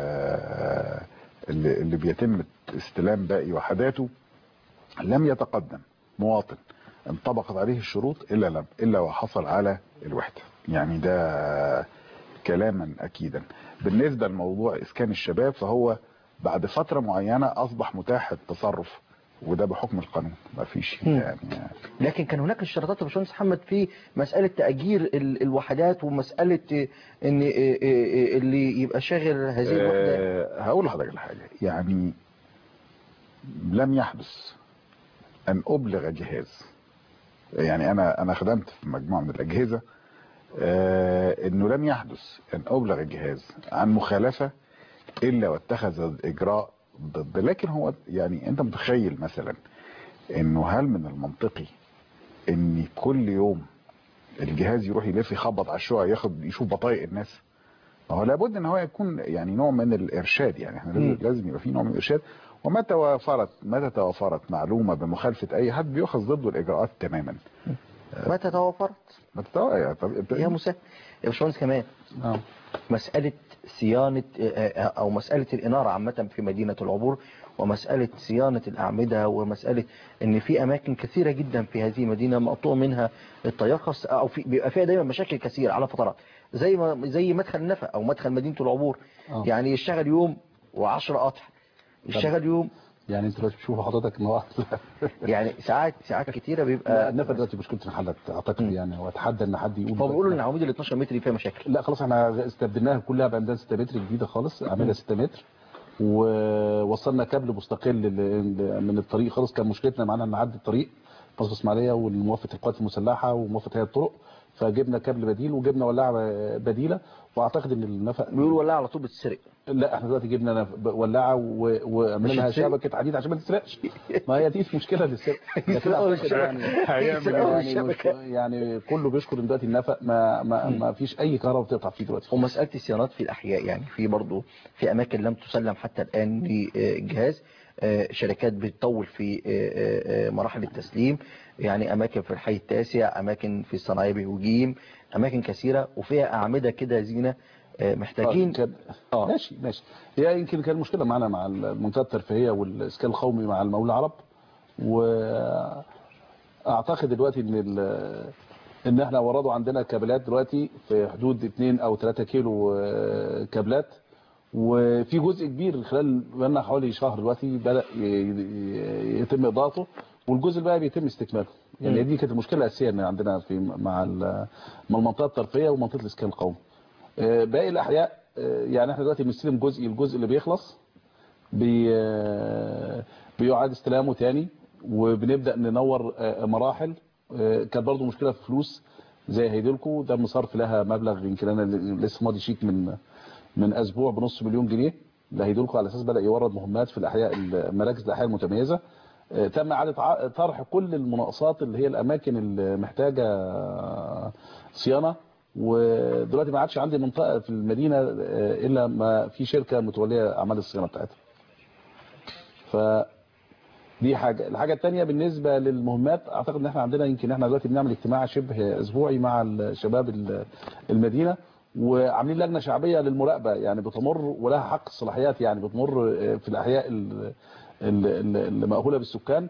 ال- اللي, اللي بيتم استلام باقي وحداته لم يتقدم مواطن انطبقت عليه الشروط الا لم الا وحصل على الوحده يعني ده كلاما اكيدا بالنسبه لموضوع اسكان الشباب فهو بعد فتره معينه اصبح متاح التصرف وده بحكم القانون ما فيش مم. يعني لكن كان هناك اشتراطات يا باشمهندس محمد في مسألة تأجير ال- الوحدات ومسألة آه، ان آه، آه، آه، اللي يبقى شاغل هذه الوحدة آه، هقول لحضرتك الحاجه يعني لم يحدث ان ابلغ جهاز يعني انا انا خدمت في مجموعه من الاجهزه آه، انه لم يحدث ان ابلغ الجهاز عن مخالفه الا واتخذ الاجراء ضد لكن هو يعني انت متخيل مثلا انه هل من المنطقي ان كل يوم الجهاز يروح يلف يخبط على الشقق ياخد يشوف بطايق الناس ما هو لابد ان هو يكون يعني نوع من الارشاد يعني احنا لازم, لازم يبقى في نوع من الارشاد ومتى توافرت متى توافرت معلومه بمخالفه اي حد بيؤخذ ضده الاجراءات تماما متى توفرت متى توافرت يا مساء يا باشمهندس كمان مسألة صيانة أو مسألة الإنارة عامة في مدينة العبور ومسألة صيانة الأعمدة ومسألة إن في أماكن كثيرة جدا في هذه المدينة مقطوع منها التيقظ أو في بيبقى فيها دايما مشاكل كثيرة على فترات زي ما زي مدخل النفق أو مدخل مدينة العبور آه. يعني يشتغل يوم و10 قطع يشتغل يوم يعني انت دلوقتي بتشوف حضرتك ان هو يعني ساعات ساعات كتيرة لا بيبقى النفق دلوقتي مشكلته انحلت اعتقد يعني واتحدى ان حد يقول هو بيقولوا ان العواميد ال 12 متر دي فيها مشاكل لا خلاص احنا استبدلناها كلها بعمدان 6 متر جديده خالص اعملها 6 متر ووصلنا كابل مستقل ل- من الطريق خالص كان مشكلتنا معانا ان نعدي الطريق مصر اسماعيليه وموافقه القوات المسلحه وموافقه هيئه الطرق فجبنا كابل بديل وجبنا ولاعه بديله واعتقد ان النفق بيقولوا ولاعه على طول بتتسرق لا احنا دلوقتي جبنا نف- ولاعه و- وعملنا لها مش هتسرق؟ شبكه حديد عشان ما تسرقش ما هي دي مشكله للسرقه لكن يسرقوا أعتقد يعني الشبكة. يسرقوا يعني, مش الشبكة. يعني كله بيشكر ان دلوقتي النفق ما ما, ما فيش اي كهرباء بتقطع فيه دلوقتي ومسألة الصيانات في الأحياء يعني في برضه في أماكن لم تسلم حتى الآن للجهاز آه، شركات بتطول في آه، آه، مراحل التسليم يعني أماكن في الحي التاسع أماكن في الصناعية بهجيم أماكن كثيرة وفيها أعمدة كده زينة آه، محتاجين كان ماشي ماشي هي يمكن كان مشكله معانا مع المنطقه الترفيهيه والاسكان القومي مع المولى عرب واعتقد دلوقتي ان ال- ان احنا وردوا عندنا كابلات دلوقتي في حدود 2 او 3 كيلو آه، كابلات وفي جزء كبير خلال بقالنا حوالي شهر دلوقتي بدا ي- ي- يتم اضاءته والجزء الباقي بيتم استكماله يعني مم. دي كانت المشكله الاساسيه ان عندنا في مع ال- مع المنطقه الطرفيه ومنطقه الاسكان القومي آه، باقي الاحياء آه، يعني احنا دلوقتي بنستلم جزء الجزء اللي بيخلص بي آه، بيعاد استلامه تاني وبنبدا ننور آه، مراحل آه، كانت برضو مشكله في فلوس زي هيدلكو ده مصرف لها مبلغ يمكن انا لسه ماضي شيك من من اسبوع بنص مليون جنيه لهيدلكو على اساس بدا يورد مهمات في الاحياء مراكز الاحياء المتميزه آه، تم اعاده ع- طرح كل المناقصات اللي هي الاماكن اللي محتاجه صيانه ودلوقتي ما عادش عندي منطقه في المدينه آه، الا ما في شركه متوليه اعمال الصيانه بتاعتها ف دي حاجه الحاجه الثانيه بالنسبه للمهمات اعتقد ان احنا عندنا يمكن احنا دلوقتي بنعمل اجتماع شبه اسبوعي مع الشباب ال- المدينه وعاملين لجنه شعبيه للمراقبه يعني بتمر ولها حق الصلاحيات يعني بتمر في الاحياء ال- ال- ال- المأهوله بالسكان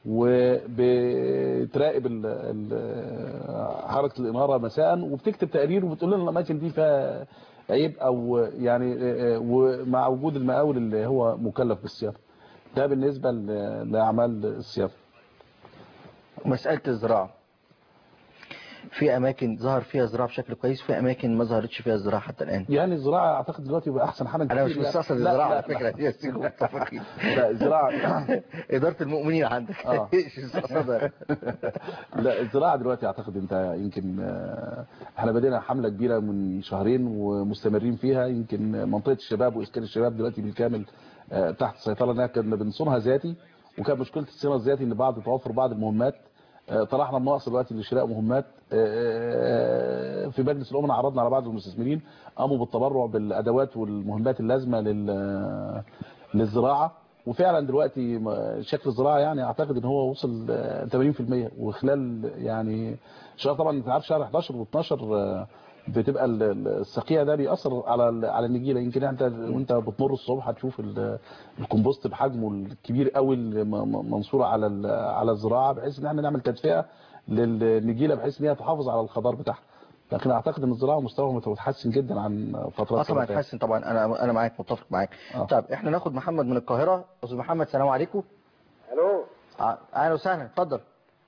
وبتراقب ال- ال- حركه الاناره مساء وبتكتب تقرير وبتقول لنا الاماكن دي فيها عيب او يعني ومع وجود المقاول اللي هو مكلف بالصيانه ده بالنسبه ل- لاعمال الصيانه مسألة الزراعة في أماكن ظهر فيها زراعة بشكل كويس في أماكن ما ظهرتش فيها زراعة حتى الآن يعني الزراعه اعتقد دلوقتي بقى احسن حاجه أنا مش كتير يعني. مستقصد لا، الزراعة لا، على فكرة لا. يا سيدي متفقين لا الزراعه إدارة المؤمنين عندك آه. إيش مستقصدها لا الزراعه دلوقتي اعتقد انت يمكن آه، احنا بدينا حمله كبيره من شهرين ومستمرين فيها يمكن منطقه الشباب واسكان الشباب دلوقتي بالكامل آه، تحت السيطره لانها كنا بنصونها ذاتي وكان مشكله الصيانه الذاتي ان بعد توفر بعض المهمات آه، طرحنا الناقص دلوقتي لشراء مهمات آه، في مجلس الامناء عرضنا على بعض المستثمرين قاموا بالتبرع بالادوات والمهمات اللازمه لل للزراعه وفعلا دلوقتي م- شكل الزراعه يعني اعتقد ان هو وصل آه، 80% وخلال يعني شهر طبعا انت عارف شهر 11 و12 بتبقى ال- ال- الصقيع ده بيأثر على ال- على النجيله يمكن انت وانت بتمر الصبح هتشوف ال- الكمبوست بحجمه الكبير قوي اللي م- م- منصور على ال- على الزراعه بحيث ان احنا نعمل تدفئه للنجيله بحيث ان هي تحافظ على الخضار بتاعها لكن اعتقد ان الزراعه مستواها متحسن جدا عن فترات اه طبعا سابقة. اتحسن طبعا انا انا معاك متفق معاك آه. طب احنا ناخد محمد من القاهره استاذ محمد سلام عليكم الو ع- اهلا وسهلا اتفضل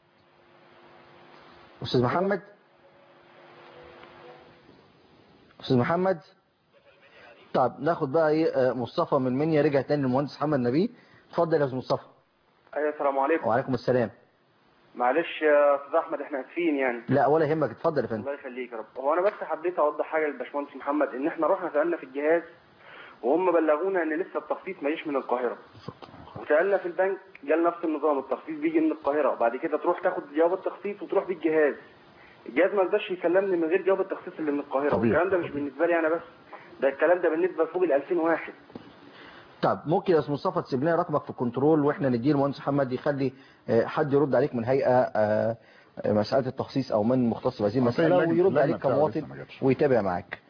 استاذ محمد استاذ محمد طب ناخد بقى ايه آه، مصطفى من منيا رجع تاني للمهندس محمد نبيه اتفضل يا استاذ مصطفى ايوه السلام عليكم وعليكم السلام معلش يا استاذ احمد احنا اسفين يعني لا ولا يهمك اتفضل يا فندم الله يخليك يا رب هو انا بس حبيت اوضح حاجه للباشمهندس محمد ان احنا رحنا سالنا في الجهاز وهم بلغونا ان لسه التخطيط ما جاش من القاهره وسالنا في البنك جال نفس النظام التخطيط بيجي من القاهره وبعد كده تروح تاخد جواب التخطيط وتروح بيه الجهاز الجهاز ما رضاش يكلمني من غير جواب التخطيط اللي من القاهره طبيعي. والكلام ده مش بالنسبه لي انا بس ده الكلام ده بالنسبه لفوق ال 2000 واحد طب ممكن يا استاذ مصطفى تسيب لنا رقمك في الكنترول واحنا نديه المهندس محمد يخلي آه، حد يرد عليك من هيئه آه، آه، مساله التخصيص او من مختص بهذه المساله اللجنة- ويرد اللجنة عليك بتاعه كمواطن لسه ما جاتش. ويتابع معاك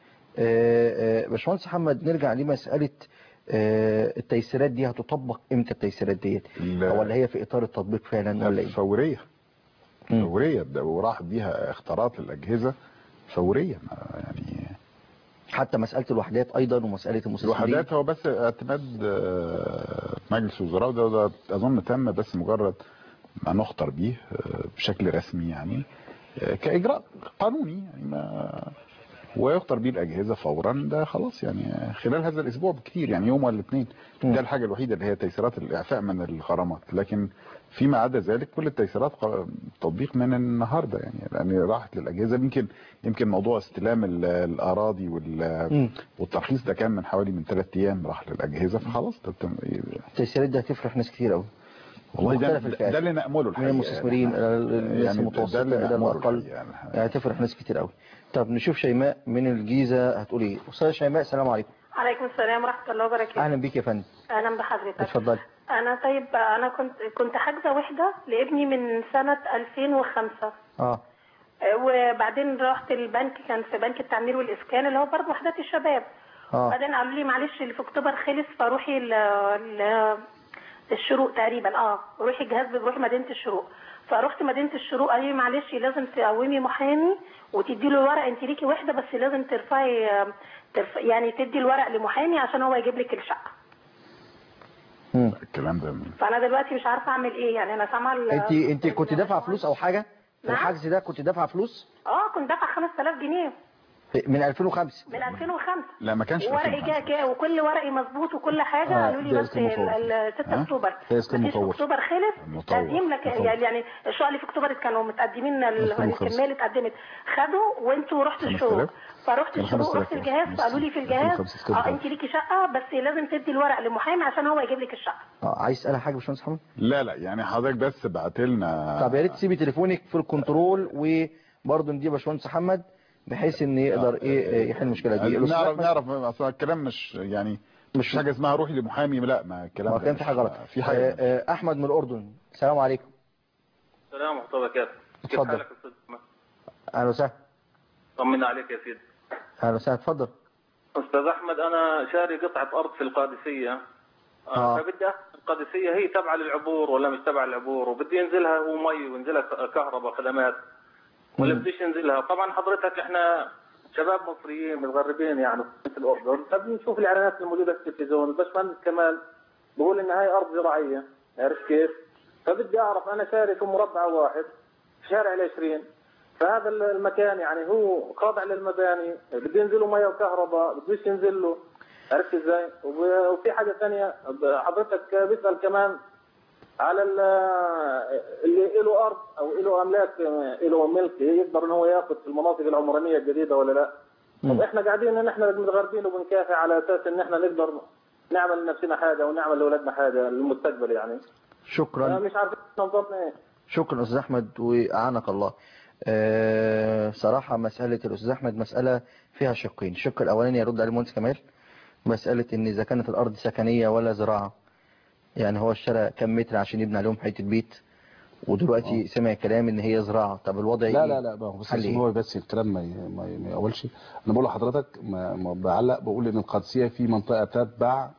آه، آه، باشمهندس محمد نرجع لمساله آه، التيسيرات دي هتطبق امتى التيسيرات ديت لا. ولا هي في اطار التطبيق فعلا ولا ايه فورية مم. فورية ده وراح بيها اختارات الأجهزة فورية ما يعني حتى مساله الوحدات ايضا ومساله المستثمرين الوحدات هو بس اعتماد آه، مجلس الوزراء وده ده أظن تم بس مجرد ما نخطر بيه آه، بشكل رسمي يعني آه، كإجراء قانوني يعني ما ويخطر بيه الأجهزة فورا ده خلاص يعني خلال هذا الأسبوع بكتير يعني يوم ولا اثنين ده الحاجة الوحيدة اللي هي تيسيرات الإعفاء من الغرامات لكن فيما عدا ذلك كل التيسيرات ق- تطبيق من النهارده يعني لان راحت للاجهزه يمكن يمكن موضوع استلام ال- الاراضي وال- مم. والترخيص ده كان من حوالي من ثلاث ايام راح للاجهزه فخلاص ده تم- التيسيرات دي هتفرح ناس كتير قوي والله ده, مختلف الفئات. ده اللي نأمله من الحقيقه المستثمرين يعني. الى الناس يعني المتوسطه ده اللي الى نأمله الاقل الحقيقة يعني. يعني هتفرح ناس كتير قوي طب نشوف شيماء من الجيزه هتقول ايه استاذه شيماء السلام عليكم عليكم السلام ورحمة الله وبركاته اهلا بيك يا فندم أهلا بحضرتك اتفضلي أنا طيب أنا كنت كنت حاجزة وحدة لابني من سنة 2005 اه آه، وبعدين رحت البنك كان في بنك التعمير والإسكان اللي هو برضه وحدات الشباب اه بعدين قالوا لي معلش اللي في أكتوبر خلص فروحي ل... ل... الشروق تقريبا اه روحي الجهاز بروحي مدينة الشروق فرحت مدينه الشروق قال لي معلش لازم تقومي محامي وتدي له الورق انت ليكي وحده بس لازم ترفعي ترف... يعني تدي الورق لمحامي عشان هو يجيب لك الشقه الكلام ده فانا دلوقتي مش عارفه اعمل ايه يعني انا سامعه ال- انت انت كنت دافعه فلوس او حاجه في نعم. الحجز ده كنت دافعه فلوس اه كنت دافعه 5000 جنيه من 2005 من 2005 لا ما كانش ورقي جه جه وكل ورقي مظبوط وكل حاجه آه، قالوا لي ده بس اسمه مفوض. ال 6 ها؟ اكتوبر ده اسمه مفيش مفوض. اكتوبر خلص مفوض. تقديم لك مفوض. يعني يعني الشقق اللي في اكتوبر كانوا متقدمين ال- اسمه خمسة. الكميه اللي اتقدمت خدوا وانتوا رحتوا الشروق 5000 فرحت كان الشروق 5000 رحت الجهاز فقالوا لي في الجهاز 5000 اه انت ليكي شقه بس لازم تدي الورق لمحامي عشان هو يجيب لك الشقه اه عايز تسال حاجه يا باشمهندس محمد لا لا يعني حضرتك بس بعت لنا طب يا ريت تسيبي تليفونك في الكنترول وبرضه ندي باشمهندس محمد بحيث ان يقدر ايه يحل المشكله دي الأستاذ نعرف أحمد؟ نعرف اصل الكلام مش يعني مش حاجه اسمها روحي لمحامي لا ما الكلام هو ده كان مش- في حاجه غلط في حاجه آه، آه، احمد من الاردن السلام عليكم السلام ورحمة الله وبركاته كيف اتفضل. حالك أستاذ أحمد؟ اهلا وسهلا طمنا عليك يا سيدي اهلا وسهلا اتفضل أستاذ أحمد أنا شاري قطعة أرض في القادسية آه. آه. فبدي أخذ القادسية هي تابعة للعبور ولا مش تابعة للعبور وبدي ينزلها ومي وينزلها ك- كهرباء خدمات ولا بديش ينزلها طبعا حضرتك احنا شباب مصريين متغربين يعني في الأردن فبنشوف الإعلانات الموجودة في التلفزيون الباشمهندس كمال بقول إن هاي أرض زراعية عرفت كيف؟ فبدي أعرف أنا شاري في مربع واحد في شارع العشرين فهذا المكان يعني هو خاضع للمباني بده ينزلوا ميه وكهرباء بدوش ينزل له عرفت ازاي؟ وب- وفي حاجه ثانيه حضرتك بيسال كمان على ال- اللي له ارض او له املاك له ملك يقدر ان هو ياخذ في المناطق العمرانيه الجديده ولا لا؟ طب احنا قاعدين ان احنا متغربين وبنكافح على اساس ان احنا نقدر نعمل لنفسنا حاجه ونعمل لاولادنا حاجه للمستقبل يعني شكرا مش عارفين نظامنا ايه شكرا استاذ احمد واعانك الله آه، صراحه مساله الاستاذ احمد مساله فيها شقين الشق الاولاني يرد عليه المهندس كمال مساله ان اذا كانت الارض سكنيه ولا زراعه يعني هو اشترى كم متر عشان يبني عليهم حته بيت ودلوقتي سمع كلام ان هي زراعه طب الوضع لا ايه لا لا ما هو بس حل عشان إيه؟ هو بس الكلام ما ي- ما ي- ما يقولش انا بقول لحضرتك ما ما بعلق بقول ان القادسيه في منطقه تتبع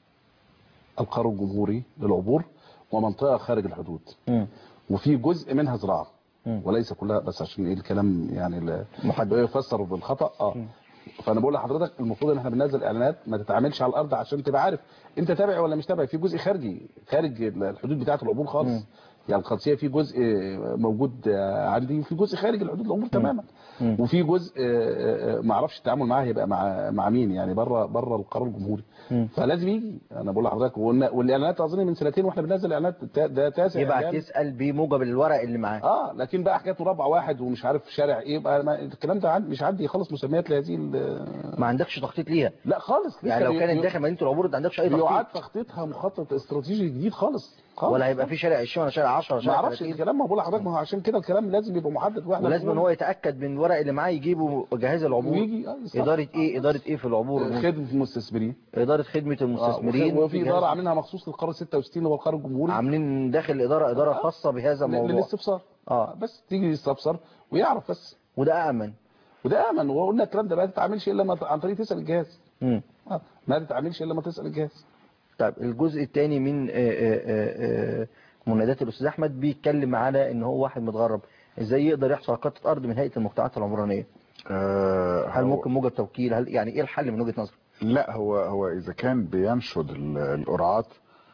القرار الجمهوري للعبور ومنطقه خارج الحدود مم. وفي جزء منها زراعه مم. وليس كلها بس عشان ايه الكلام يعني لا محدد. لا يفسر بالخطا اه فانا بقول لحضرتك المفروض ان احنا بننزل اعلانات ما تتعاملش على الارض عشان تبقى عارف انت تابع ولا مش تابع في جزء خارجي خارج الحدود بتاعه العبور خالص مم. يعني القادسيه في جزء موجود عندي وفي جزء خارج الحدود العبور تماما مم. وفي جزء آه، آه، ما اعرفش التعامل معاه هيبقى مع مع مين يعني بره بره القرار الجمهوري مم. فلازم يجي انا بقول لحضرتك وقلنا- والاعلانات اظن من سنتين واحنا بننزل اعلانات تا- ده تاسع يبقى إعلان. تسال بموجب الورق اللي معاه اه لكن بقى حكايه مربع واحد ومش عارف شارع ايه بقى ما الكلام ده عندي مش عندي خالص مسميات لهذه ال- ما عندكش تخطيط ليها لا خالص يعني لو بي- كانت بي- داخل مدينه العبور انت ما عندكش اي بيعاد تخطيط تخطيطها مخطط استراتيجي جديد خالص خالص ولا هيبقى في شارع 20 ولا شارع 10 ولا ما شارع اعرفش 30 الكلام ما بقول لحضرتك ما هو عشان كده الكلام لازم يبقى محدد واحنا ولازم ان بنقول هو يتاكد من الورق اللي معاه يجيبه جهاز العبور ويجي آه، صح. اداره ايه اداره ايه في العبور خدمه المستثمرين اداره خدمه آه، المستثمرين وفي جهاز- اداره عاملينها مخصوص للقرار 66 اللي هو القرار الجمهوري عاملين داخل الاداره اداره خاصه بهذا الموضوع للاستفسار اه بس تيجي يستفسر ويعرف بس وده امن وده امن وقلنا الكلام ده ما تتعاملش الا ما عن طريق تسال الجهاز مم. آه، ما تتعاملش الا ما تسال الجهاز طيب الجزء الثاني من آه، آه، آه، آه، منادات الاستاذ احمد بيتكلم على ان هو واحد متغرب ازاي يقدر يحصل على قطعه ارض من هيئه المجتمعات العمرانيه آه هل هو- ممكن موجب توكيل هل يعني ايه الحل من وجهه نظرك لا هو هو اذا كان بينشد ال- القرعات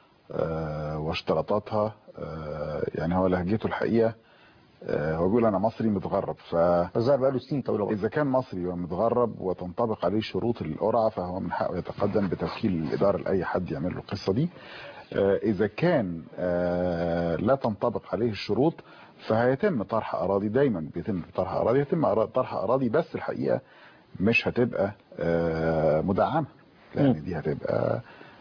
آه، واشتراطاتها آه، يعني هو لهجته الحقيقه آه، هو بيقول انا مصري متغرب ف الظاهر بقى له سنين طويله برضه. اذا كان مصري ومتغرب وتنطبق عليه شروط القرعه فهو من حقه يتقدم بتوكيل الاداره لاي حد يعمل له القصه دي آه، اذا كان آه، لا تنطبق عليه الشروط فهيتم طرح اراضي دايما بيتم طرح اراضي يتم أرا- طرح اراضي بس الحقيقه مش هتبقى آه، مدعمه لان دي هتبقى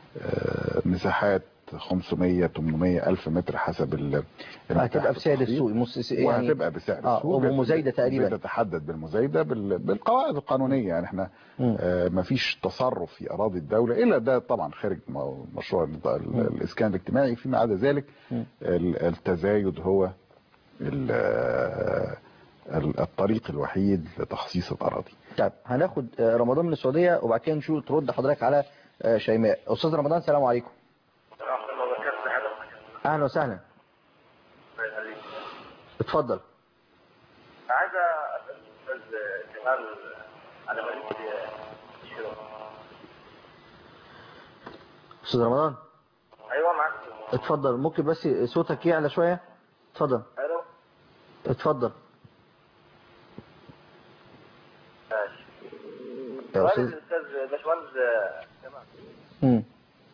آه، مساحات 500 800 الف متر حسب ال هتبقى بسعر السوق مس- يعني وهتبقى بسعر اه السوق ومزايده تقريبا بتتحدد بالمزايده بال- بالقواعد القانونيه يعني احنا آه مفيش تصرف في اراضي الدوله الا ده طبعا خارج م- مشروع ال- ال- الاسكان الاجتماعي فيما عدا ذلك ال- التزايد هو ال- آه، ال- الطريق الوحيد لتخصيص الاراضي طيب هناخد آه، رمضان من السعوديه وبعد كده نشوف ترد حضرتك على آه، شيماء استاذ رمضان السلام عليكم اهلا وسهلا اتفضل عايز اسال الاستاذ جمال على بريد الشراء استاذ رمضان ايوه معاك اتفضل ممكن بس صوتك يعلى شويه اتفضل الو اتفضل ماشي يا سؤال استاذ الاستاذ باشمهندس جمال مم.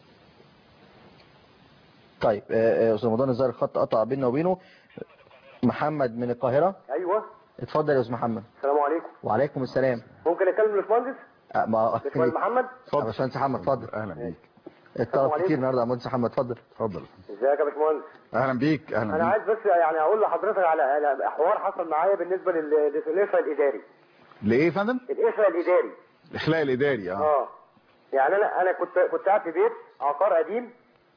طيب آه، آه، استاذ رمضان الظاهر الخط قطع بيننا وبينه محمد من القاهره ايوه اتفضل يا استاذ محمد السلام عليكم وعليكم السلام ممكن اكلم الباشمهندس آه، ما باشمهندس محمد اتفضل باشمهندس محمد اتفضل اهلا بيك الطلب عليكم. كتير النهارده يا باشمهندس محمد اتفضل اتفضل ازيك يا باشمهندس اهلا بيك اهلا انا بيك عايز بس يعني اقول لحضرتك على على حوار حصل معايا بالنسبه لل- للإخلاء الاداري ليه يا فندم الإخلاء الاداري الاخلاء الاداري اه اه يعني انا انا كنت كنت قاعد في بيت عقار قديم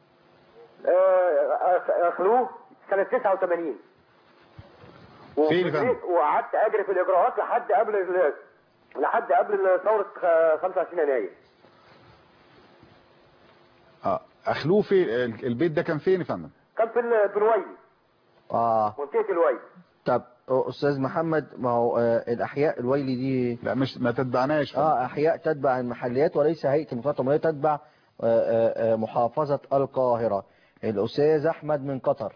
آه، اخلوه سنه 89 فين يا فندم؟ وقعدت اجري في الاجراءات لحد قبل ال- لحد قبل ثوره 25 يناير اه اخلوه في ال- البيت ده كان فين يا فندم كان في ال- في الوي اه منطقه الوي طب آه، استاذ محمد ما هو آه، الاحياء الويلي دي لا مش ما تتبعناش اه احياء تتبع المحليات وليس هيئه المخاطره العمريه تتبع آه، آه، آه، محافظه القاهره الاستاذ احمد من قطر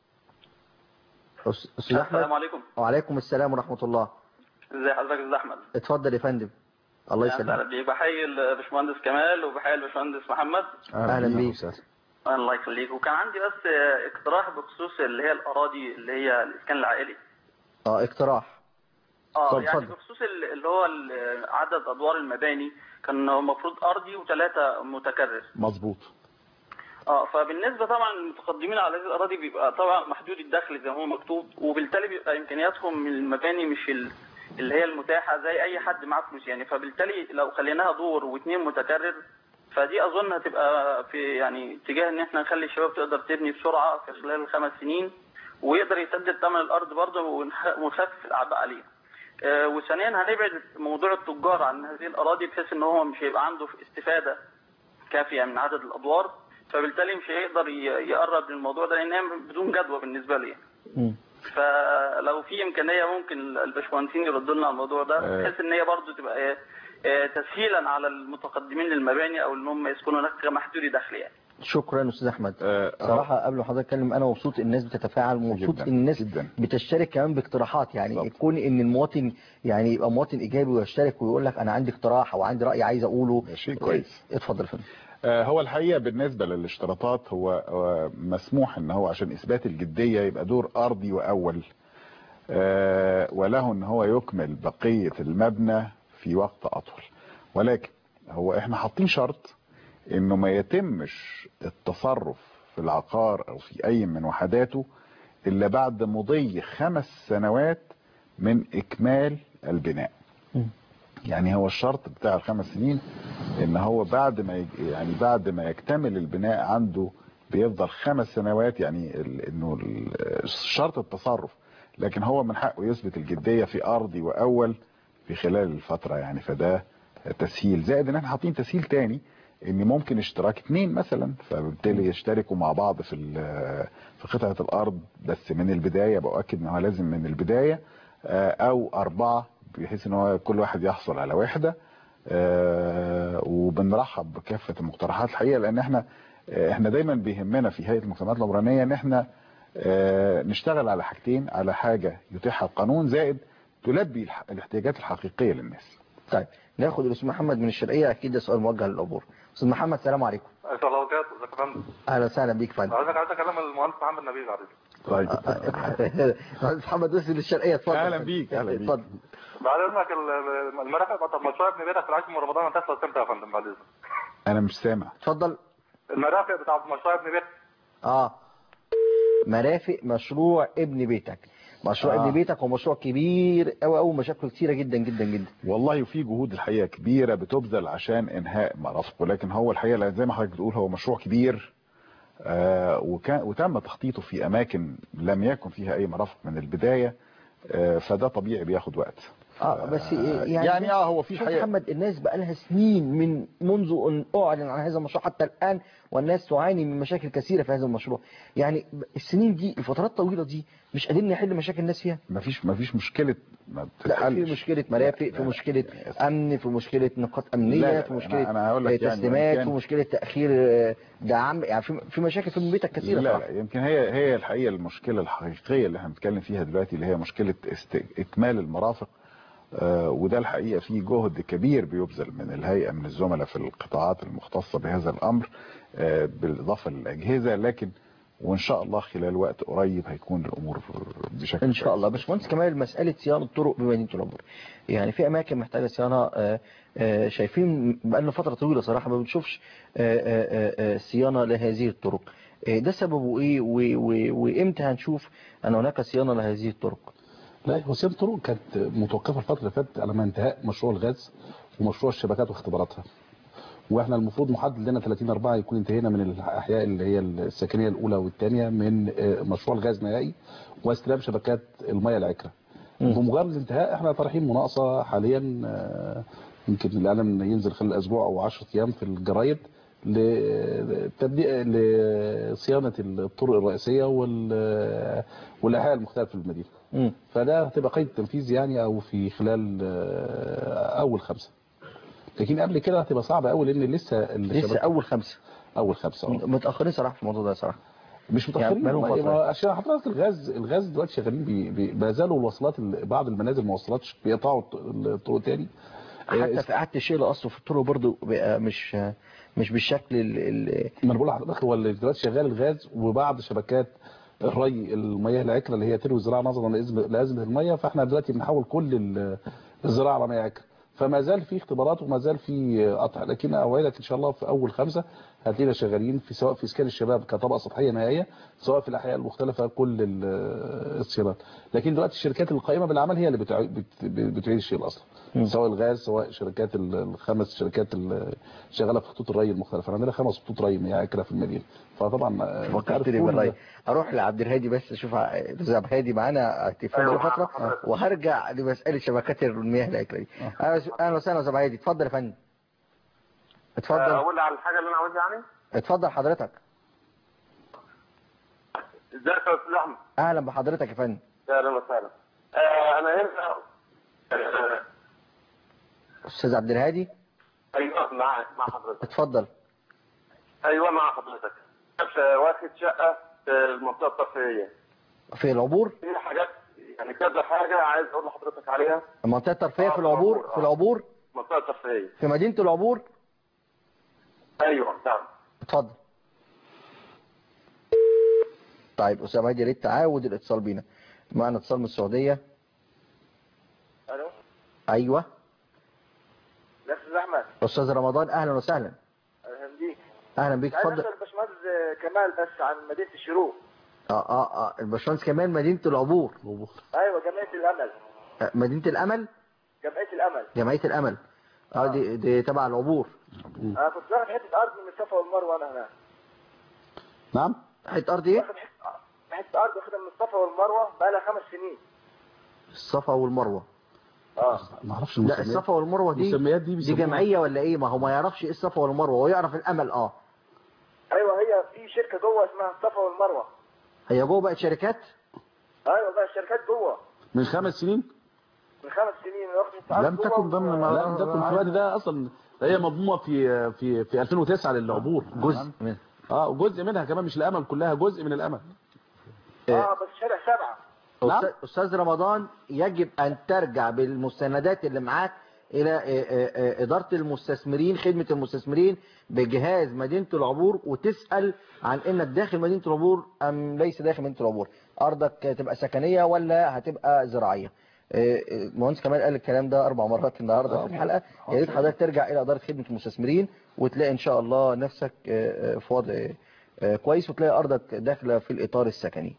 أس- استاذ احمد السلام عليكم وعليكم السلام ورحمه الله ازي حضرتك يا استاذ احمد اتفضل يا فندم الله اهلا يسلمك بيك بحيي الباشمهندس كمال وبحيي الباشمهندس محمد اهلا بيك الله يخليك وكان عندي بس اقتراح بخصوص اللي هي الاراضي اللي هي الاسكان العائلي اه اقتراح اه اتفضل، يعني اتفضل. بخصوص ال- اللي هو ال- عدد ادوار المباني كان المفروض ارضي وثلاثه متكرر مظبوط اه فبالنسبه طبعا المتقدمين على هذه الاراضي بيبقى طبعا محدود الدخل زي ما هو مكتوب وبالتالي بيبقى امكانياتهم من المباني مش ال- اللي هي المتاحه زي اي حد معاه فلوس يعني فبالتالي لو خليناها دور واثنين متكرر فدي اظن هتبقى في يعني اتجاه ان احنا نخلي الشباب تقدر تبني بسرعه في خلال الخمس سنين ويقدر يسدد ثمن الارض برضه ونخ- ونخفف الاعباء عليه. آه، وثانيا هنبعد موضوع التجار عن هذه الاراضي بحيث ان هو مش هيبقى عنده استفاده كافيه من عدد الادوار فبالتالي مش هيقدر ي- يقرب للموضوع ده لان هي بدون جدوى بالنسبه لي مم. فلو في امكانيه ممكن الباشمهندسين يردوا لنا على الموضوع ده آه. بحيث ان هي برضه تبقى إيه، آه، تسهيلا على المتقدمين للمباني او ان هم يسكنوا هناك محدودي دخل يعني شكرا استاذ احمد آه، صراحه قبل ما حضرتك اتكلم انا مبسوط إن الناس بتتفاعل ومبسوط جداً، ان الناس جداً. بتشترك كمان باقتراحات يعني كون ان المواطن يعني يبقى مواطن ايجابي ويشترك ويقول لك انا عندي اقتراح او عندي راي عايز اقوله ده شيء كويس. اتفضل يا فندم آه، هو الحقيقة بالنسبة للاشتراطات هو هو مسموح ان هو عشان اثبات الجدية يبقى دور ارضي واول آه، وله ان هو يكمل بقية المبنى في وقت اطول ولكن هو احنا حاطين شرط انه ما يتمش التصرف في العقار او في اي من وحداته الا بعد مضي خمس سنوات من اكمال البناء يعني هو الشرط بتاع الخمس سنين ان هو بعد ما يج- يعني بعد ما يكتمل البناء عنده بيفضل خمس سنوات يعني ال- انه ال- شرط التصرف لكن هو من حقه يثبت الجدية في ارضي واول في خلال الفترة يعني فده تسهيل زائد ان احنا حاطين تسهيل تاني ان ممكن اشتراك اتنين مثلا فبالتالي يشتركوا مع بعض في ال- في قطعة الارض بس من البداية بأكد ان هو لازم من البداية آه، او اربعة بحيث ان هو كل واحد يحصل على واحدة آه، وبنرحب بكافة المقترحات الحقيقة لان احنا آه، احنا دايما بيهمنا في هيئة المجتمعات العمرانية ان احنا آه، نشتغل على حاجتين على حاجة يتيحها القانون زائد تلبي الح- الاحتياجات الحقيقية للناس طيب ناخد الاستاذ محمد من الشرقيه اكيد ده سؤال موجه للعبور استاذ محمد السلام عليكم ان شاء الله وبركاته ازيك يا فندم اهلا وسهلا بيك يا فندم عايزك عايز اكلم المهندس محمد نبيل بعد اذنك طيب مهندس محمد وصل للشرقيه اتفضل أهلا بيك، أهلا بيك. اتفضل بعد اذنك ال- ال- المرافق بتاعت مشروع ابن بيتك في العاشر من رمضان هتخلص امتى يا فندم بعد اذنك انا مش سامع اتفضل المرافق بتاعت مشروع ابن بيتك اه مرافق مشروع ابن بيتك مشروع آه. ابن بيتك هو مشروع كبير قوي قوي مشاكله كتيره جدا جدا جدا والله في جهود الحقيقه كبيره بتبذل عشان انهاء مرافق ولكن هو الحقيقه زي ما حضرتك بتقول هو مشروع كبير آه وكان وتم تخطيطه في اماكن لم يكن فيها اي مرافق من البدايه آه فده طبيعي بياخد وقت اه بس يعني يعني اه هو في شوف حقيقة محمد الناس بقى لها سنين من منذ ان اعلن عن هذا المشروع حتى الان والناس تعاني من مشاكل كثيره في هذا المشروع يعني السنين دي الفترات الطويله دي مش قادرين نحل مشاكل الناس فيها مفيش مفيش مشكله ما لا في بتتحلش مشكله مرافق في مشكله امن في مشكله نقاط امنيه لا، لا، في مشكله أنا- أنا هقول لك آه، يعني تسليمات يمكن- في مشكله تاخير آه، دعم يعني في في مشاكل في بيتك كثيره لا صراحه لا يمكن هي هي الحقيقه المشكله الحقيقيه اللي احنا بنتكلم فيها دلوقتي اللي هي مشكله است... اكمال المرافق آه وده الحقيقه فيه جهد كبير بيبذل من الهيئه من الزملاء في القطاعات المختصه بهذا الامر آه بالاضافه للاجهزه لكن وان شاء الله خلال وقت قريب هيكون الامور بشكل ان شاء الله باشمهندس كمال مساله صيانه الطرق بمدينه العبور يعني في اماكن محتاجه صيانه آه، آه، شايفين بقالنا فتره طويله صراحه ما بنشوفش آه، آه، آه، صيانه لهذه الطرق آه، ده سببه ايه و- و- وامتى هنشوف ان هناك صيانه لهذه الطرق لا هو صيانة الطرق كانت متوقفة الفترة اللي فاتت على ما انتهاء مشروع الغاز ومشروع الشبكات واختباراتها واحنا المفروض محدد لنا 30 4 يكون انتهينا من الاحياء اللي هي السكنيه الاولى والثانيه من آه، مشروع الغاز نهائي واستلام شبكات المياه العكره بمجرد الانتهاء احنا طرحين مناقصه حاليا آه، يمكن الاعلان ينزل خلال اسبوع او 10 ايام في الجرايد لتبديء لصيانه الطرق الرئيسيه وال والاحياء المختلفه في المدينه مم. فده هتبقى قيد التنفيذ يعني او في خلال آه، اول خمسه لكن قبل كده هتبقى صعبه قوي لان لسه لسه الشبكة- اول خمسه اول خمسه اه متاخرين صراحه في الموضوع ده صراحه مش متاخرين يعني بقالهم ما- فترة. ما- عشان حضرتك الغاز الغاز دلوقتي شغالين بي- بي- ما زالوا الوصلات ال- بعض المنازل ما وصلتش بيقطعوا الط- الطرق تاني حتى في اعاده الشيء اصله في الطرق برضه بقى مش مش بالشكل ال- ال- ما انا بقول لحضرتك هو اللي دلوقتي شغال الغاز وبعض شبكات الري المياه العكره اللي هي تروي الزراعه نظرا لأزمة- لازمه المياه فاحنا دلوقتي بنحول كل ال- الزراعه على مياه عكره فما زال في اختبارات وما زال في قطع لكن اوعدك ان شاء الله في اول خمسه هتلاقينا شغالين في سواء في اسكان الشباب كطبقه سطحيه نهائيه سواء في الاحياء المختلفه كل ال- الصيانات لكن دلوقتي الشركات القائمه بالعمل هي اللي بتع- بت- بتعيد الشيء الاصلي سواء الغاز سواء شركات ال- الخمس شركات اللي شغاله في خطوط الري المختلفه عندنا خمس خطوط ري مياه عكره في المدينه فطبعا آه، أنت عارف فكرتني كل- بالرأي اروح لعبد الهادي بس اشوف ع- الاستاذ عبد الهادي معانا على التليفون أيوة، بقاله فتره حضرتك. وهرجع لمساله شبكات المياه العكره دي أهلا- اهلا وسهلا يا استاذ عبد الهادي اتفضل يا فندم اتفضل اقول على الحاجه اللي انا عاوزها يعني اتفضل حضرتك ازيك يا استاذ احمد اهلا بحضرتك يا فندم اهلا وسهلا آه، انا هنا آه، استاذ عبد الهادي ايوه معك مع حضرتك اتفضل ايوه مع حضرتك آه، واخد شقه في المنطقه الترفيهيه في العبور في حاجات يعني كذا حاجه عايز اقول لحضرتك عليها المنطقه الترفيهيه آه، في في العبور العبور، في آه. العبور المنطقه الترفيهيه في مدينه العبور ايوه نعم اتفضل طيب استاذ عبد الهادي يا ريت تعاود الاتصال بينا معنا اتصال من السعوديه الو ايوه يا استاذ احمد استاذ رمضان اهلا وسهلا اهلا بيك اهلا بيك عايز اتفضل اسال الباشمهندس كمال بس عن مدينه الشروق اه اه اه الباشمهندس كمان مدينه العبور ايوه جمعيه الامل آه، مدينه الامل جمعيه الامل جمعيه الامل اه دي دي تبع العبور انا كنت واخد حته ارض من الصفا والمروه انا هناك نعم حته ارض ايه حته ارض واخدها من الصفا والمروه بقى لها خمس سنين الصفا والمروه اه ما اعرفش لا المسميات الصفا والمروه دي المسميات دي دي بيسموها- جمعيه ولا ايه ما هو ما يعرفش ايه الصفا والمروه هو يعرف الامل اه ايوه هي في شركه جوه اسمها الصفا والمروه هي جوه بقت شركات ايوه بقى الشركات جوه من خمس سنين من خمس سنين واخد حته ارض لم جوه تكن ضمن و- لم تكن في الوقت ده اصلا هي مضمومه في في في 2009 للعبور جزء من اه وجزء منها كمان مش الامل كلها جزء من الامل اه بس شارع سبعه أستاذ- استاذ رمضان يجب ان ترجع بالمستندات اللي معاك الى آه، آه، آه، اداره المستثمرين خدمه المستثمرين بجهاز مدينه العبور وتسال عن انك داخل مدينه العبور ام ليس داخل مدينه العبور ارضك تبقى سكنيه ولا هتبقى زراعيه آه، آه، المهندس كمال قال الكلام ده اربع مرات النهارده في الحلقه يا ريت حضرتك ترجع الى اداره خدمه المستثمرين وتلاقي ان شاء الله نفسك آه، آه، في وضع آه، كويس وتلاقي ارضك داخله في الاطار السكني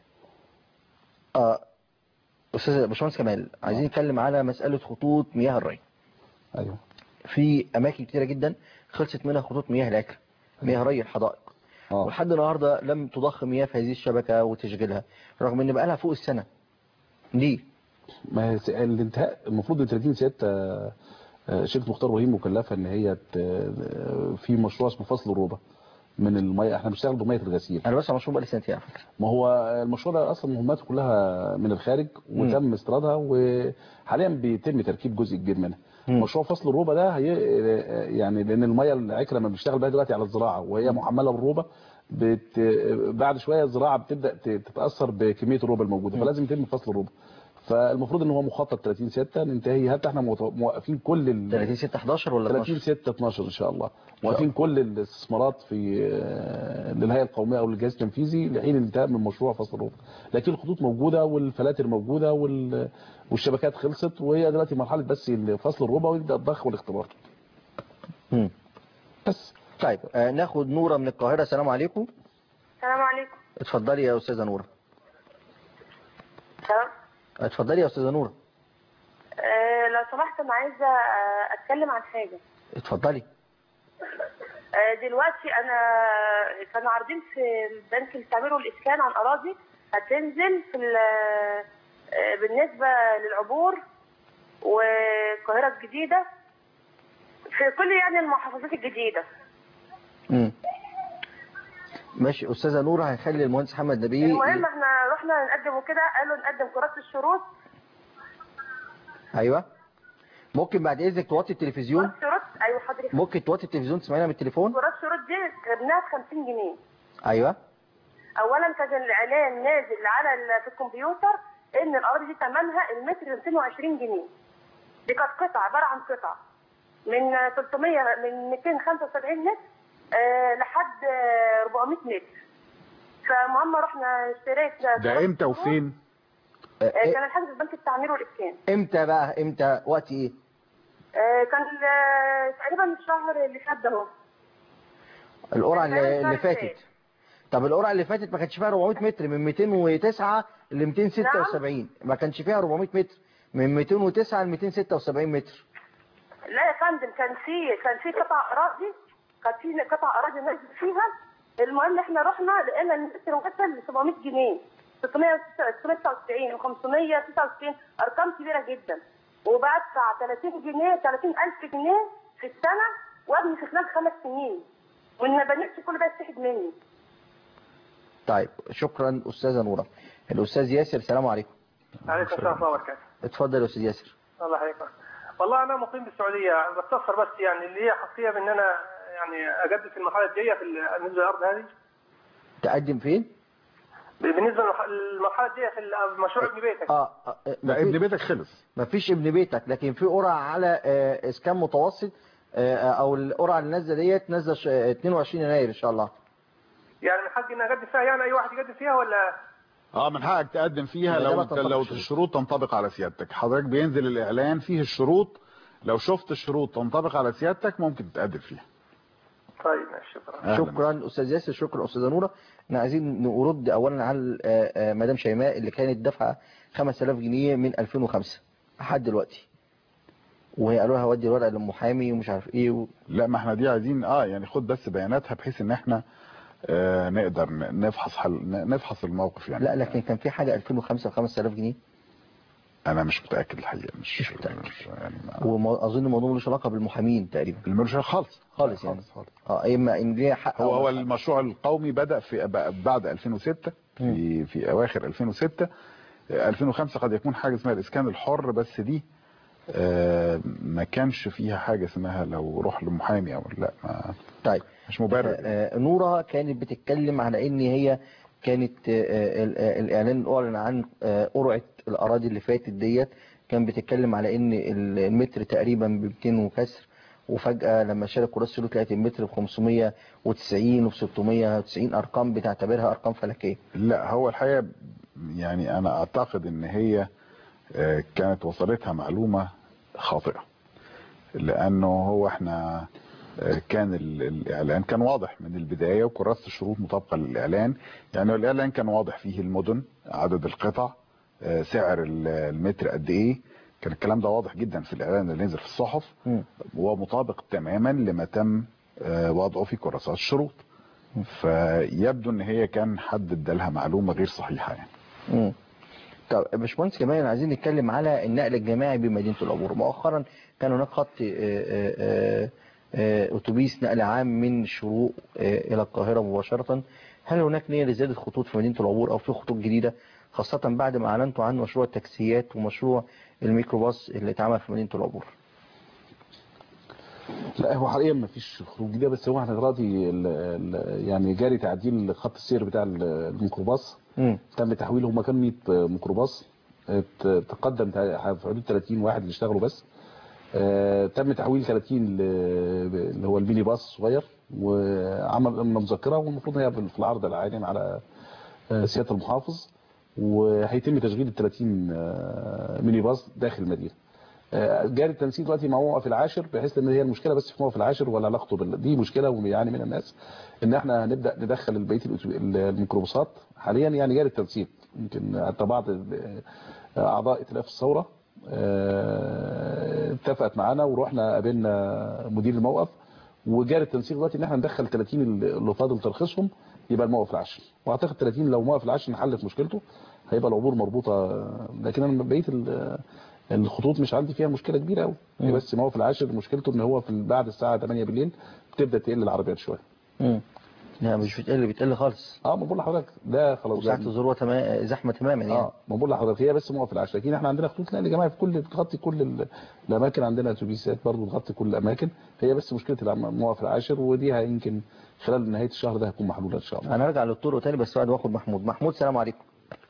آه، استاذ باشمهندس كمال عايزين نتكلم على مساله خطوط مياه الري ايوه في اماكن كتيره جدا خلصت منها خطوط مياه العكر مياه ري الحدائق ولحد النهارده لم تضخ مياه في هذه الشبكه وتشغيلها رغم ان بقى لها فوق السنه ليه ما هي س- الانتهاء المفروض ان 30 6 آه، شركه مختار ابراهيم مكلفه ان هي ت- آه، في مشروع اسمه فصل الروبه من الميه احنا بنشتغل بميه الغسيل انا بس مشروع بقالي سنتين على فكره ما هو المشروع ده اصلا مهماته كلها من الخارج وتم استيرادها وحاليا بيتم تركيب جزء كبير منها مشروع فصل الروبه ده هي يعني لان الميه العكره لما بنشتغل بيها دلوقتي على الزراعه وهي محمله بالروبه بت... بعد شويه الزراعه بتبدا ت- تتاثر بكميه الروبه الموجوده فلازم يتم فصل الروبه فالمفروض ان هو مخطط 30 6 ننتهي حتى احنا موت- موقفين كل ال 30 6 11 ولا 30 6 12 ان شاء الله موقفين كل الاستثمارات في آه، للهيئه القوميه او للجهاز التنفيذي لحين الانتهاء من مشروع فصل الروبه لكن الخطوط موجوده والفلاتر موجوده وال... والشبكات خلصت وهي دلوقتي مرحله بس فصل الروبه ويبدا الضخ والاختبار مم. بس طيب آه ناخد نوره من القاهره السلام عليكم السلام عليكم اتفضلي يا استاذه نوره تمام اتفضلي يا استاذه نوره آه لو سمحت انا عايزه آه اتكلم عن حاجه اتفضلي آه دلوقتي انا كانوا عارضين في البنك اللي بتعملوا الاسكان عن اراضي هتنزل في ال- آه بالنسبه للعبور والقاهره الجديده في كل يعني المحافظات الجديده مم. ماشي استاذه نوره هنخلي المهندس محمد نبيه المهم احنا رحنا نقدم وكده قالوا نقدم كراسه الشروط ايوه ممكن بعد اذنك توطي التلفزيون شروط ايوه حضرتك ممكن توطي التلفزيون تسمعينا من التليفون كراسه الشروط دي جبناها ب 50 جنيه ايوه اولا كان الاعلان نازل على ال- في الكمبيوتر ان الاراضي دي ثمنها المتر 220 جنيه دي كانت قطعه عباره عن قطع من 300 من 275 متر آه لحد آه 400 متر فمهم رحنا اشتريت ده امتى وفين آه كان الحجز في بنك التعمير والاسكان امتى بقى امتى وقت ايه آه كان آه تقريبا الشهر اللي فات ده اهو القرعه كان اللي, الشهر اللي فاتت طب القرعه اللي فاتت ما كانش فيها 400 متر من 209 ل 276 ما كانش فيها 400 متر من 209 ل 276 متر لا يا فندم كان في كان في قطع اراضي كان في قطع اراضي نازل فيها المهم احنا رحنا لقينا المتر وصل ل 700 جنيه 699 و 599 ارقام كبيره جدا وبدفع 30 جنيه 30000 جنيه في السنه وابني في خلال خمس سنين وان ما بنيتش كل ده يتسحب مني طيب شكرا استاذه نوره الاستاذ ياسر السلام عليكم عليكم السلام ورحمه الله وبركاته اتفضل يا استاذ ياسر الله يحييك والله انا مقيم بالسعوديه بستفسر بس يعني اللي هي حقيقه بان انا يعني اجدد في المرحله الجايه في ال- بالنسبه للارض هذه تقدم فين بالنسبه للمرح- للمرحله الجايه في ال- مشروع ابن بيتك اه آه، لا ابن بيتك خلص ما فيش ابن بيتك لكن في قرعه على آه، اسكان متوسط آه، او القرعه اللي نازله ديت نازله ش- آه، 22 يناير ان شاء الله يعني من حقي ان اقدم فيها يعني اي واحد يقدم فيها ولا اه من حقك تقدم فيها لا، لو ما انت تنطبق لو الشروط. الشروط تنطبق على سيادتك حضرتك بينزل الاعلان فيه الشروط لو شفت الشروط تنطبق على سيادتك ممكن تقدم فيها طيب ماشي شكرا أهلاً. شكرا استاذ ياسر شكرا استاذه نوره احنا عايزين نرد اولا على آه، آه، مدام شيماء اللي كانت دافعه 5000 جنيه من 2005 لحد دلوقتي وهي قالوا لها ودي الورقه للمحامي ومش عارف ايه و... لا ما احنا دي عايزين اه يعني خد بس بياناتها بحيث ان احنا آه نقدر ن- نفحص حل ن- نفحص الموقف يعني لا لكن كان في حاجه 2005 ب 5000 جنيه انا مش متاكد الحقيقه مش, مش متأكد. مش يعني ما واظن الموضوع ملوش علاقه بالمحامين تقريبا ملوش خالص خالص يعني اه اما ان ليها حق هو أو هو ملهاش حق. المشروع القومي بدا في ب- بعد 2006 في في اواخر 2006 آه، 2005 قد يكون حاجه اسمها الاسكان الحر بس دي آه، ما كانش فيها حاجه اسمها لو روح لمحامي او لا ما طيب مش مبرر آه، آه، نورة كانت بتتكلم على ان هي كانت آه، آه، ال- آه، الاعلان اعلن عن آه، قرعه الاراضي اللي فاتت ديت كان بتتكلم على ان ال- المتر تقريبا ب 200 وكسر وفجاه لما شارك كراسه السلوك لقيت المتر ب 590 وب 690 ارقام بتعتبرها ارقام فلكيه لا هو الحقيقه يعني انا اعتقد ان هي آه، كانت وصلتها معلومه خاطئه لانه هو احنا آه، كان ال- الاعلان كان واضح من البدايه وكراسه الشروط مطابقه للاعلان يعني الاعلان كان واضح فيه المدن عدد القطع آه، سعر ال- المتر قد ايه كان الكلام ده واضح جدا في الاعلان اللي نزل في الصحف ومطابق تماما لما تم آه، وضعه في كراسات الشروط فيبدو ان هي كان حد ادالها معلومه غير صحيحه يعني مم. طب يا باشمهندس كمان عايزين نتكلم على النقل الجماعي بمدينة العبور مؤخرا كان هناك خط آه، آه، آه، آه، أتوبيس نقل عام من الشروق آه، إلى القاهرة مباشرة هل هناك نية لزيادة خطوط في مدينة العبور أو في خطوط جديدة خاصة بعد ما أعلنتوا عن مشروع التاكسيات ومشروع الميكروباص اللي اتعمل في مدينة العبور لا هو حاليا ما فيش خروج جديده بس هو احنا دلوقتي ال- ال- يعني جاري تعديل خط السير بتاع ال- الميكروباص مم. تم تحويله هم كان 100 ميكروباص ات- تقدم تع- في حدود 30 واحد اللي اشتغلوا بس آه، تم تحويل 30 ل- اللي هو الميني باص الصغير وعمل لنا مذكره والمفروض هي في العرض العالي على آه، سياده المحافظ وهيتم تشغيل ال 30 آه، ميني باص داخل المدينه آه، جاري التنسيق دلوقتي مع موقف العاشر بحيث ان هي المشكله بس في موقف العاشر ولا علاقته بال... دي مشكله وبيعاني منها الناس ان احنا هنبدا ندخل بقيه الأتو- الميكروباصات حاليا يعني جاري التنسيق يمكن حتى بعض ال- اعضاء ائتلاف الثوره آه، اتفقت معانا ورحنا قابلنا مدير الموقف وجاري التنسيق دلوقتي ان احنا ندخل 30 اللي فاضل ترخيصهم يبقى الموقف العاشر واعتقد 30 لو موقف العاشر نحل في مشكلته هيبقى العبور مربوطه لكن انا بقيه ال- الخطوط مش عندي فيها مشكله كبيره قوي مم. بس موقف العاشر مشكلته ان هو في بعد الساعه 8 بالليل بتبدا تقل العربيات شويه مم. لا مش بتقل بتقل خالص اه ما بقول لحضرتك ده خلاص وساعة ده- الذروة تما- زحمة تماما يعني اه ما بقول لحضرتك هي بس موقف العاشر لكن احنا عندنا خطوط نقل جماعي في كل بتغطي كل ال- الاماكن عندنا اتوبيسات برضه بتغطي كل الاماكن هي بس مشكله العم- موقف العاشر ودي ه- يمكن خلال نهايه الشهر ده هتكون محلوله ان شاء الله انا ارجع للطرق تاني بس بعد واخد محمود محمود سلام عليكم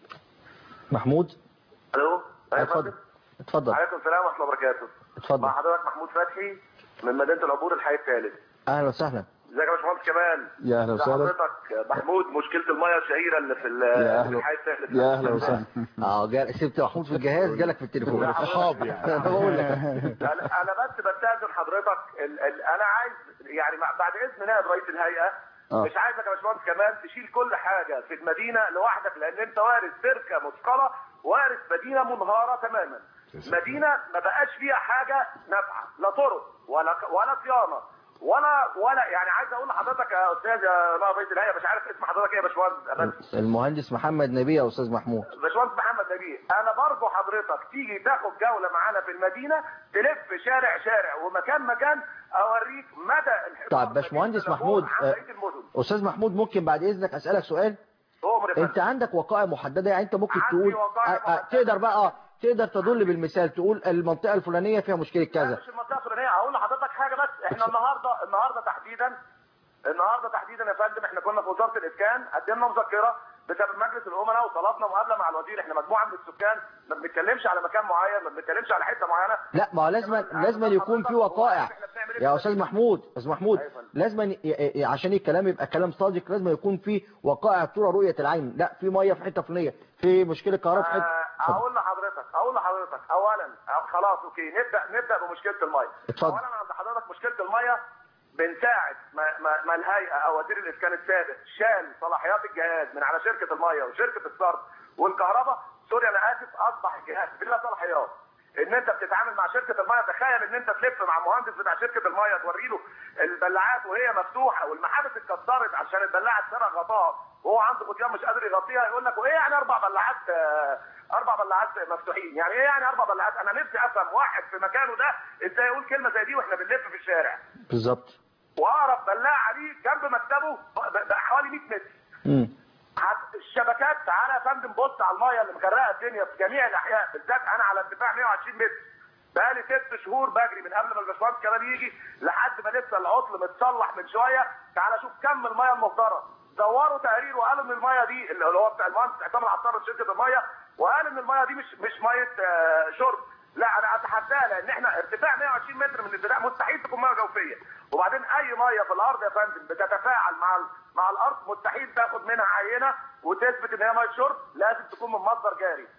محمود الو اتفضل اتفضل عليكم السلام ورحمه الله وبركاته اتفضل مع حضرتك محمود فتحي من مدينه العبور الحي الثالث اهلا وسهلا ازيك يا باشمهندس كمال يا اهلا ازي وسهلا حضرتك محمود مشكله الميه الشهيره اللي في ال- يا في أهلا. الحي الثالث يا اهلا وسهلا اه جال... سبت محمود في الجهاز جالك في التليفون صحاب يعني. انا بقول لك انا أنا بس بستاذن حضرتك ال ال انا عايز يعني مع- بعد اذن نائب رئيس الهيئه آه. مش عايزك يا باشمهندس كمال تشيل كل حاجه في المدينه لوحدك لان انت وارث تركه مثقله وارث مدينه منهاره تماما مدينه ما بقاش فيها حاجه نافعه لا طرق ولا ولا صيانه ولا ولا يعني عايز اقول لحضرتك يا استاذ يا نائب رئيس الهيئه مش عارف اسم حضرتك ايه يا باشمهندس بس المهندس محمد نبيه يا استاذ محمود باشمهندس محمد نبيل انا برضو حضرتك تيجي تاخد جوله معانا في المدينه تلف شارع شارع ومكان مكان اوريك مدى انحدار طيب باشمهندس مدينة محمود العبور عن آه، بقيه المدن استاذ محمود ممكن بعد اذنك اسالك سؤال عمر يا فندم. انت عندك وقائع محدده يعني انت ممكن عندي تقول وقائع آه، آه، تقدر بقى اه تقدر تدل بالمثال تقول المنطقه الفلانيه فيها مشكله كذا مش المنطقه الفلانيه هقول لحضرتك حاجه بس احنا النهارده النهارده تحديدا النهارده تحديدا يا فندم احنا كنا في وزاره الاسكان قدمنا مذكره بسبب مجلس الامناء وطلبنا مقابله مع الوزير احنا مجموعه من السكان ما بنتكلمش على مكان معين ما بنتكلمش على حته معينه لا ما هو لازم لازم يكون في وقائع يا استاذ محمود استاذ محمود لازم ي- ي- عشان الكلام يبقى كلام صادق لازم يكون في وقائع ترى رؤيه العين لا في ميه في حته فلانيه في مشكله كهرباء في حته آه، اقول لحضرتك اقول لحضرتك اولا أو خلاص اوكي نبدا نبدا بمشكله الميه اتفضل. اولا عند حضرتك مشكله الميه من ساعه ما, ما, ما الهيئه او وزير الاسكان السابق شال صلاحيات الجهاز من على شركه الميه وشركه الصرف والكهرباء سوري انا اسف اصبح الجهاز بلا صلاحيات ان انت بتتعامل مع شركه الميه تخيل ان انت تلف مع المهندس بتاع شركه الميه توري له البلاعات وهي مفتوحه والمحابس اتكسرت عشان البلاعه اتسرق غطاها وهو عنده خديان مش قادر يغطيها يقول لك وايه يعني اربع بلاعات آه، اربع بلاعات مفتوحين يعني ايه يعني اربع بلاعات انا نفسي افهم واحد في مكانه ده ازاي يقول كلمه زي دي واحنا بنلف في الشارع بالظبط واقرب بلاعه ليه جنب مكتبه ب- بحوالي 100 متر مم. هت- الشبكات تعالى يا فندم بص على الميه اللي مغرقه الدنيا في جميع الاحياء بالذات انا على ارتفاع 120 متر بقالي ست شهور بجري من قبل ما الباشمهندس كمان يجي لحد ما لسه العطل متصلح من شويه تعالى شوف كم الميه المهدره دوروا تقرير وقالوا ان الميه دي اللي هو بتاع المهندس عصام العطار شركه الميه وقال ان الميه دي مش مش ميه آه، شرب لا انا اتحداها لان احنا ارتفاع 120 متر من الابتداء مستحيل تكون ميه جوفيه وبعدين اي ميه في الارض يا فندم بتتفاعل مع ال- مع الارض مستحيل تاخد منها عينه وتثبت ان هي ميه شرب لازم تكون من مصدر جاري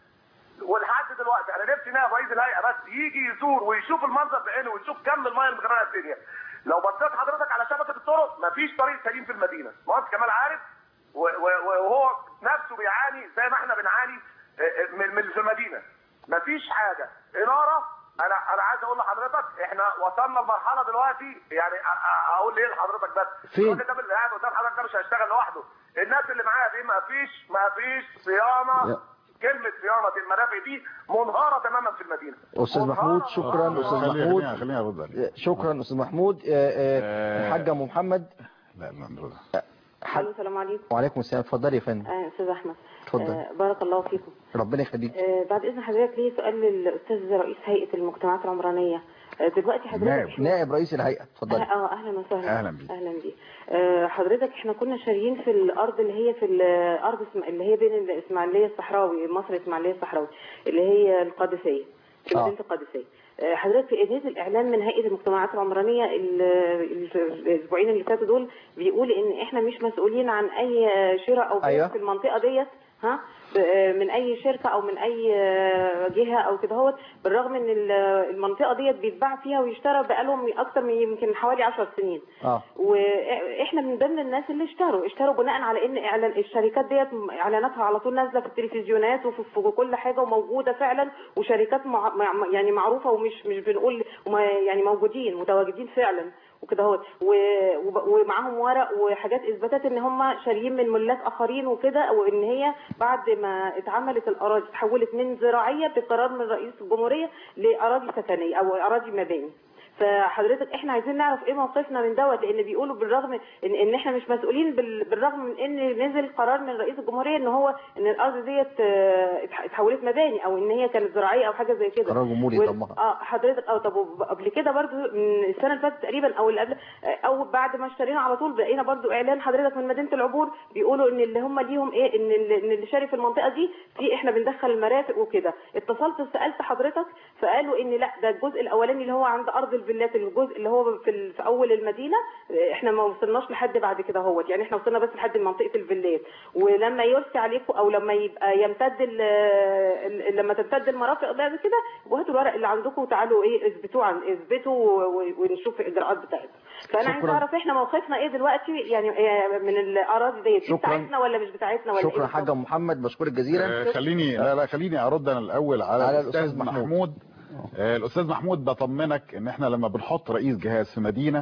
ولحد دلوقتي انا نفسي نائب رئيس الهيئه بس يجي يزور ويشوف المنظر بعينه ويشوف كم الميه اللي مغرقه الدنيا لو بصيت حضرتك على شبكه الطرق مفيش طريق سليم في المدينه مهندس كمال عارف و- و- وهو نفسه بيعاني زي ما احنا بنعاني آه، آه، من من في المدينه مفيش حاجه اناره انا انا عايز اقول لحضرتك احنا وصلنا لمرحله دلوقتي يعني أ- أ- اقول ليه لحضرتك بس فين؟ الراجل ده اللي قاعد قدام حضرتك ده مش هيشتغل لوحده الناس اللي معاه دي مفيش مفيش صيانه كلمه صيانه المرافق دي منهاره تماما في المدينه استاذ محمود شكرا استاذ خليني- محمود خليني- خليني ارد عليك شكرا استاذ محمود آه، آه، الحاج ام محمد لا لا نرد الو السلام عليكم وعليكم السلام اتفضلي يا فندم آه، استاذ احمد اتفضل. آه، بارك الله فيكم ربنا يخليك آه، بعد اذن حضرتك ليه سؤال للاستاذ رئيس هيئه المجتمعات العمرانيه آه، دلوقتي حضرتك نائب إحنا- نائب رئيس الهيئه اتفضلي اه اهلا وسهلا أهلا بيك. اهلا بيك آه، حضرتك احنا كنا شاريين في الارض اللي هي في الارض اسم- اللي هي بين الاسماعيليه الصحراوي مصر الاسماعيليه الصحراوي اللي هي القادسيه في آه. مدينه القادسيه آه، حضرتك في نزل اعلان من هيئه المجتمعات العمرانيه ال- ال- الاسبوعين اللي فاتوا دول بيقول ان احنا مش مسؤولين عن اي آه، شراء او بيع أيوة. في المنطقه ديت ها ب- آه، من اي شركه او من اي آه، جهه او كده هوت بالرغم ان ال- المنطقه ديت بيتباع فيها ويشترى بقالهم اكتر من يمكن حوالي 10 سنين اه واحنا من ضمن الناس اللي اشتروا اشتروا بناء على ان اعلان الشركات ديت اعلاناتها على طول نازله في التلفزيونات وفي في كل حاجه وموجوده فعلا وشركات مع مع- يعني معروفه ومش مش بنقول وما- يعني موجودين متواجدين فعلا وكده اهوت و- وب- ومعاهم ورق وحاجات اثباتات ان هم شاريين من ملاك اخرين وكده وان هي بعد ما اتعملت الاراضي اتحولت من زراعيه بقرار من رئيس الجمهوريه لاراضي سكنيه او اراضي مباني فحضرتك احنا عايزين نعرف ايه موقفنا من دوت لان بيقولوا بالرغم ان, ان احنا مش مسؤولين بال- بالرغم من ان نزل قرار من رئيس الجمهوريه ان هو ان الارض ديت آه، اتح- اتحولت مباني او ان هي كانت زراعيه او حاجه زي كده قرار جمهوري وال- طبعا. اه حضرتك اه طب وب- قبل كده برضو من السنه اللي فاتت تقريبا او اللي قبل آه، او بعد ما اشترينا على طول بقينا برضو اعلان حضرتك من مدينه العبور بيقولوا ان اللي هم ليهم ايه ان اللي, إن اللي شاري في المنطقه دي في احنا بندخل المرافق وكده اتصلت وسالت حضرتك فقالوا ان لا ده الجزء الاولاني اللي هو عند ارض الفيلات الجزء اللي هو في, ال- في اول المدينه آه، احنا ما وصلناش لحد بعد كده هوت يعني احنا وصلنا بس لحد منطقه الفيلات ولما يرسي عليكم او لما يبقى يمتد ال- ال- لما تمتد المرافق بعد كده يبقوا هاتوا الورق اللي عندكم وتعالوا ايه اثبتوه عن اثبتوا و- و- ونشوف الاجراءات بتاعتها فانا عايز شكراً. اعرف احنا موقفنا ايه دلوقتي يعني آه، من الاراضي ديت دي شكراً. بتاعتنا ولا مش بتاعتنا ولا شكرا ايه حاج ام محمد بشكرك جزيلا آه، خليني لا لا خليني ارد انا الاول على, على الاستاذ الأستاذ محمود. محمود آه، الاستاذ محمود بطمنك ان احنا لما بنحط رئيس جهاز في مدينه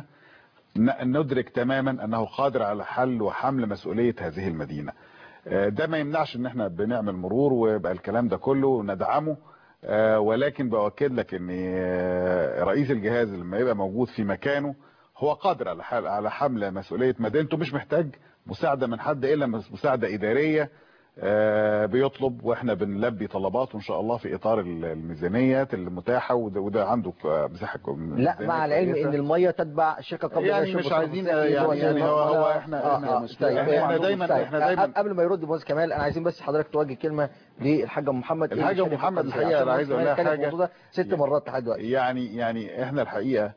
ن- ندرك تماما انه قادر على حل وحمل مسؤوليه هذه المدينه آه، ده ما يمنعش ان احنا بنعمل مرور ويبقى الكلام ده كله ندعمه آه، ولكن باكد لك ان آه، رئيس الجهاز لما يبقى موجود في مكانه هو قادر على حل- على حمل مسؤوليه مدينته مش محتاج مساعده من حد الا مساعده اداريه آه، بيطلب واحنا بنلبي طلباته ان شاء الله في اطار ال- الميزانيات المتاحه وده, وده عنده آه، مساحه لا ميزانية مع العلم كويسة. ان الميه تتبع الشركه قبل يعني النشر مش والصرف عايزين الصحي يعني- هو يعني هو- النظام. هو إحنا- آه، إحنا آه، مشكلة. طيب، إحنا آه، دايماً- طيب، إحنا آه، دايماً- قبل ما يرد بوز كمال انا عايزين بس حضرتك توجه كلمه للحاج ام محمد إيه الحاج اللي أم شايف محمد القضية؟ الحقيقة عشان أنا عايز أقول لها كمال كانت حاجة. الموضوع ده ست مرات لحد دلوقتي يعني يعني احنا الحقيقه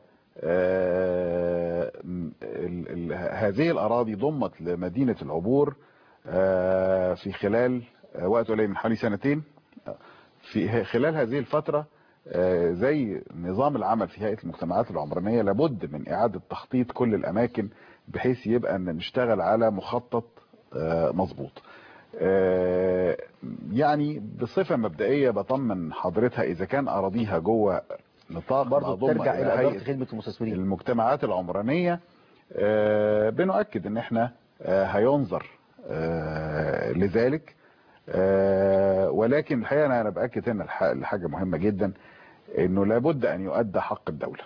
آه، ال- ال- هذه الاراضي ضمت لمدينه العبور آه، في خلال آه، وقت قليل من حوالي سنتين في خلال هذه الفتره آه، زي نظام العمل في هيئه المجتمعات العمرانيه لابد من اعاده تخطيط كل الاماكن بحيث يبقى ان نشتغل على مخطط آه، مظبوط آه، يعني بصفه مبدئيه بطمن حضرتها اذا كان اراضيها جوه نطاق برضه معضومة بترجع إلى الى اداره هيئة خدمه المستثمرين المجتمعات العمرانية آه، بنؤكد ان احنا آه، هينظر آه، لذلك آه، ولكن الحقيقة انا باكد هنا الح- لحاجة مهمة جدا انه لابد ان يؤدى حق الدولة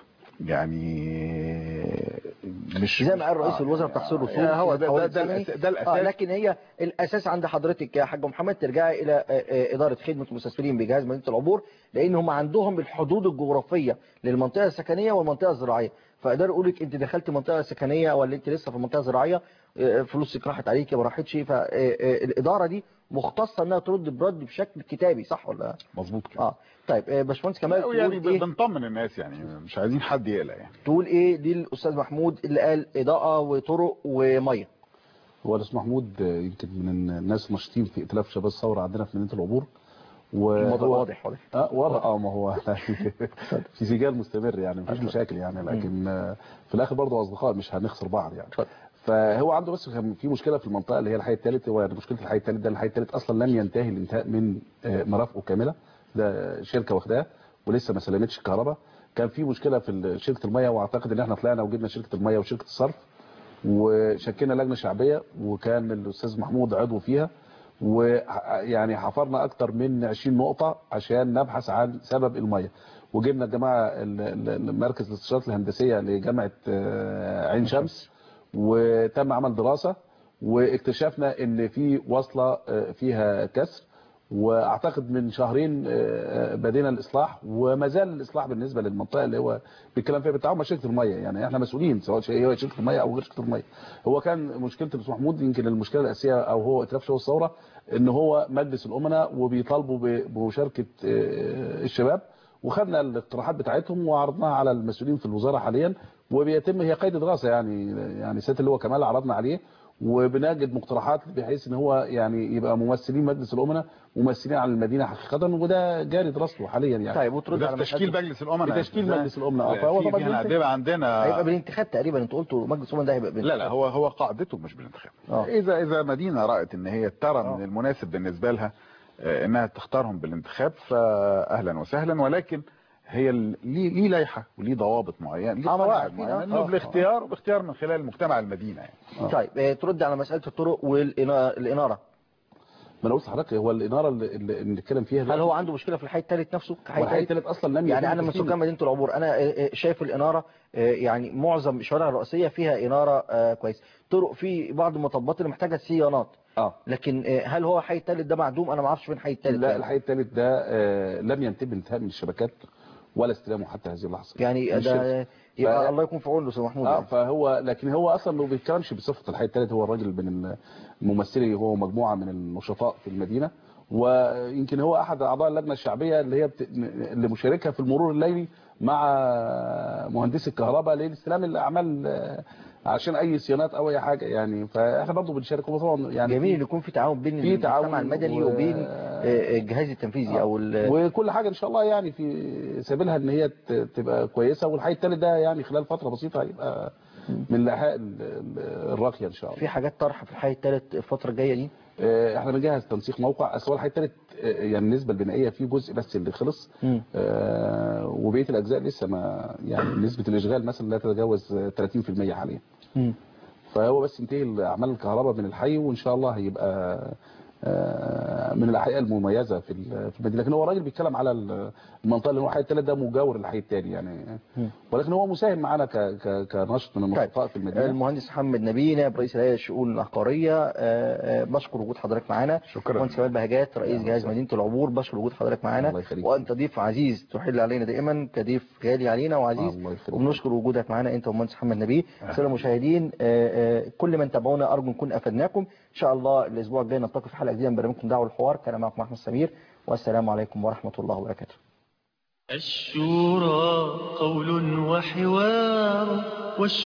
يعني مش زي ما قال رئيس آه، الوزراء تحصيل رسوم آه، هو ده, حوالي ده, ده, الزمني. الأس- ده آه الاساس لكن هي الاساس عند حضرتك يا حاج محمد ترجعي الى آه، آه، اداره خدمه المستثمرين بجهاز مدينه العبور لان هم عندهم الحدود الجغرافيه للمنطقه السكنيه والمنطقه الزراعيه فقدروا يقول لك انت دخلت منطقه سكنيه ولا انت لسه في منطقه زراعيه آه، فلوسك راحت عليكي ما راحتش فالاداره دي مختصه انها ترد برد بشكل كتابي صح ولا مظبوط كده اه طيب آه، باشمهندس كمال أو يعني تقول ايه بنطمن الناس يعني مش عايزين حد يقلق يعني تقول ايه للاستاذ محمود اللي قال اضاءه وطرق وميه هو الاستاذ محمود آه، يمكن من الناس الناشطين في ائتلاف شباب الثوره عندنا في مدينه العبور الموضوع وهو- واضح واضح اه واضح اه ما هو في سجال مستمر يعني مفيش مشاكل يعني لكن آه، في الاخر برضه اصدقاء مش هنخسر بعض يعني فهو عنده بس كان في مشكله في المنطقه اللي هي الحي الثالث هو مشكله الحي الثالث ده الحي الثالث اصلا لم ينتهي الانتهاء من آه، مرافقه كامله ده شركه واخداه ولسه ما سلمتش الكهرباء كان في مشكله في شركه الميه واعتقد ان احنا طلعنا وجبنا شركه الميه وشركه الصرف وشكلنا لجنه شعبيه وكان الاستاذ محمود عضو فيها ويعني حفرنا اكتر من 20 نقطة عشان نبحث عن سبب المية وجبنا الجماعة ال- ال- ال- مركز الاستشارات الهندسية لجامعة آه، عين شمس وتم عمل دراسة واكتشفنا ان في وصلة آه، فيها كسر واعتقد من شهرين آه، بدينا الاصلاح وما زال الاصلاح بالنسبه للمنطقه اللي هو بيتكلم فيها بالتعاون مع شركه الميه يعني احنا مسؤولين سواء هي شركه الميه او غير شركه الميه هو كان مشكله الاستاذ محمود يمكن المشكله الاساسيه او هو اتلاف شو الثوره ان هو مجلس الامناء وبيطالبوا ب- بمشاركه آه، الشباب وخدنا الاقتراحات بتاعتهم وعرضناها على المسؤولين في الوزاره حاليا وبيتم هي قيد دراسه يعني يعني سياده اللواء كمال عرضنا عليه وبنجد مقترحات بحيث ان هو يعني يبقى ممثلين مجلس الامناء ممثلين على المدينه حقيقه وده جاري دراسته حاليا يعني طيب وترد وده على في تشكيل مسألة- مجلس الامناء بتشكيل إزاي؟ مجلس الامناء لا، فهو في طبعا فيها بينتج- هتبقى عندنا هيبقى بالانتخاب تقريبا انتوا قلتوا مجلس الامناء ده هيبقى لا بالانتخاب لا هو هو قاعدته مش بالانتخاب آه. اذا اذا مدينه رأت ان هي ترى من المناسب بالنسبه لها آه، انها تختارهم بالانتخاب فاهلا وسهلا ولكن هي ال- ليه ليه لائحه وليه ضوابط معينه ليه آه، ما قواعد عارفين، معينه آه. انه آه. بالاختيار باختيار من خلال مجتمع المدينه يعني طيب آه، ترد على مسألة الطرق والإنارة ما انا قلت لحضرتك هو الاداره اللي اللي بنتكلم فيها هل هو عنده مشكلة في الحي الثالث نفسه كحي هو الحي تالت؟ الثالث اصلا لم يعني يتم أنا من تسليمه. سكان مدينة العبور أنا آه، آه، شايف الإنارة آه، يعني معظم الشوارع الرئيسية فيها إنارة آه، كويس طرق في بعض المطبات اللي محتاجة صيانات اه لكن آه، هل هو الحي الثالث ده معدوم أنا ما أعرفش فين الحي الثالث لا الحي الثالث ده آه، لم ينتهي انتهاء من الشبكات ولا استلامه حتى هذه اللحظه يعني من الشركة. ده يبقى ف- الله يكون في عونه أستاذ محمود اه يعني. فهو لكن هو اصلا ما بيتكلمش بصفه الحي الثالث هو الراجل من الممثلي هو مجموعه من النشطاء في المدينه ويمكن هو احد اعضاء اللجنه الشعبيه اللي هي بت... اللي مشاركها في المرور الليلي مع مهندسي الكهرباء لاستلام الاعمال آه، عشان اي صيانات او اي حاجه يعني فاحنا برضه بنشارك هو طبعا يعني جميل يكون في تعاون بين في تعاون المجتمع المدني و- وبين آه، الجهاز التنفيذي أو ال- وكل حاجه ان شاء الله يعني في سبيلها ان هي ت- تبقى كويسه والحي الثالث ده يعني خلال فتره بسيطه هيبقى من الاحياء ال- ال- الراقيه ان شاء الله في حاجات طرح في الحي الثالث الفترة الجاية دي آه، احنا بنجهز تنسيق موقع اصل هو الحي الثالث آه، يعني النسبه البنائيه فيه جزء بس اللي خلص مم. آه، وبقيه الاجزاء لسه ما يعني نسبه الاشغال مثلا لا تتجاوز آه، 30% حاليا مم. فهو بس ينتهي اعمال الكهرباء من الحي وان شاء الله هيبقى آه، من الاحياء المميزه في ال- في المدينه لكن هو الراجل بيتكلم على ال- المنطقه اللي هو الحي الثالث ده مجاور للحي الثاني يعني مم. ولكن هو مساهم معانا ك- ك- كنشط من النشطاء في المدينه المهندس محمد نبيه نائب رئيس الهيئه للشؤون العقاريه آه، آه، بشكر وجود حضرتك معانا شكرا مهندس كمال بهجات رئيس جهاز مدينه العبور بشكر وجود حضرتك معانا الله يخليك. وانت ضيف عزيز تحل علينا دائما كضيف غالي علينا وعزيز الله يخليك. وبنشكر وجودك معانا انت والمهندس محمد نبيه ساده المشاهدين آه، آه، كل من تابعونا ارجو نكون افدناكم ان شاء الله الاسبوع الجاي نلتقي في حلقه جديده من برنامجكم دعوه الحوار كان معكم احمد سمير والسلام عليكم ورحمه الله وبركاته الشورى قول وحوار والشورى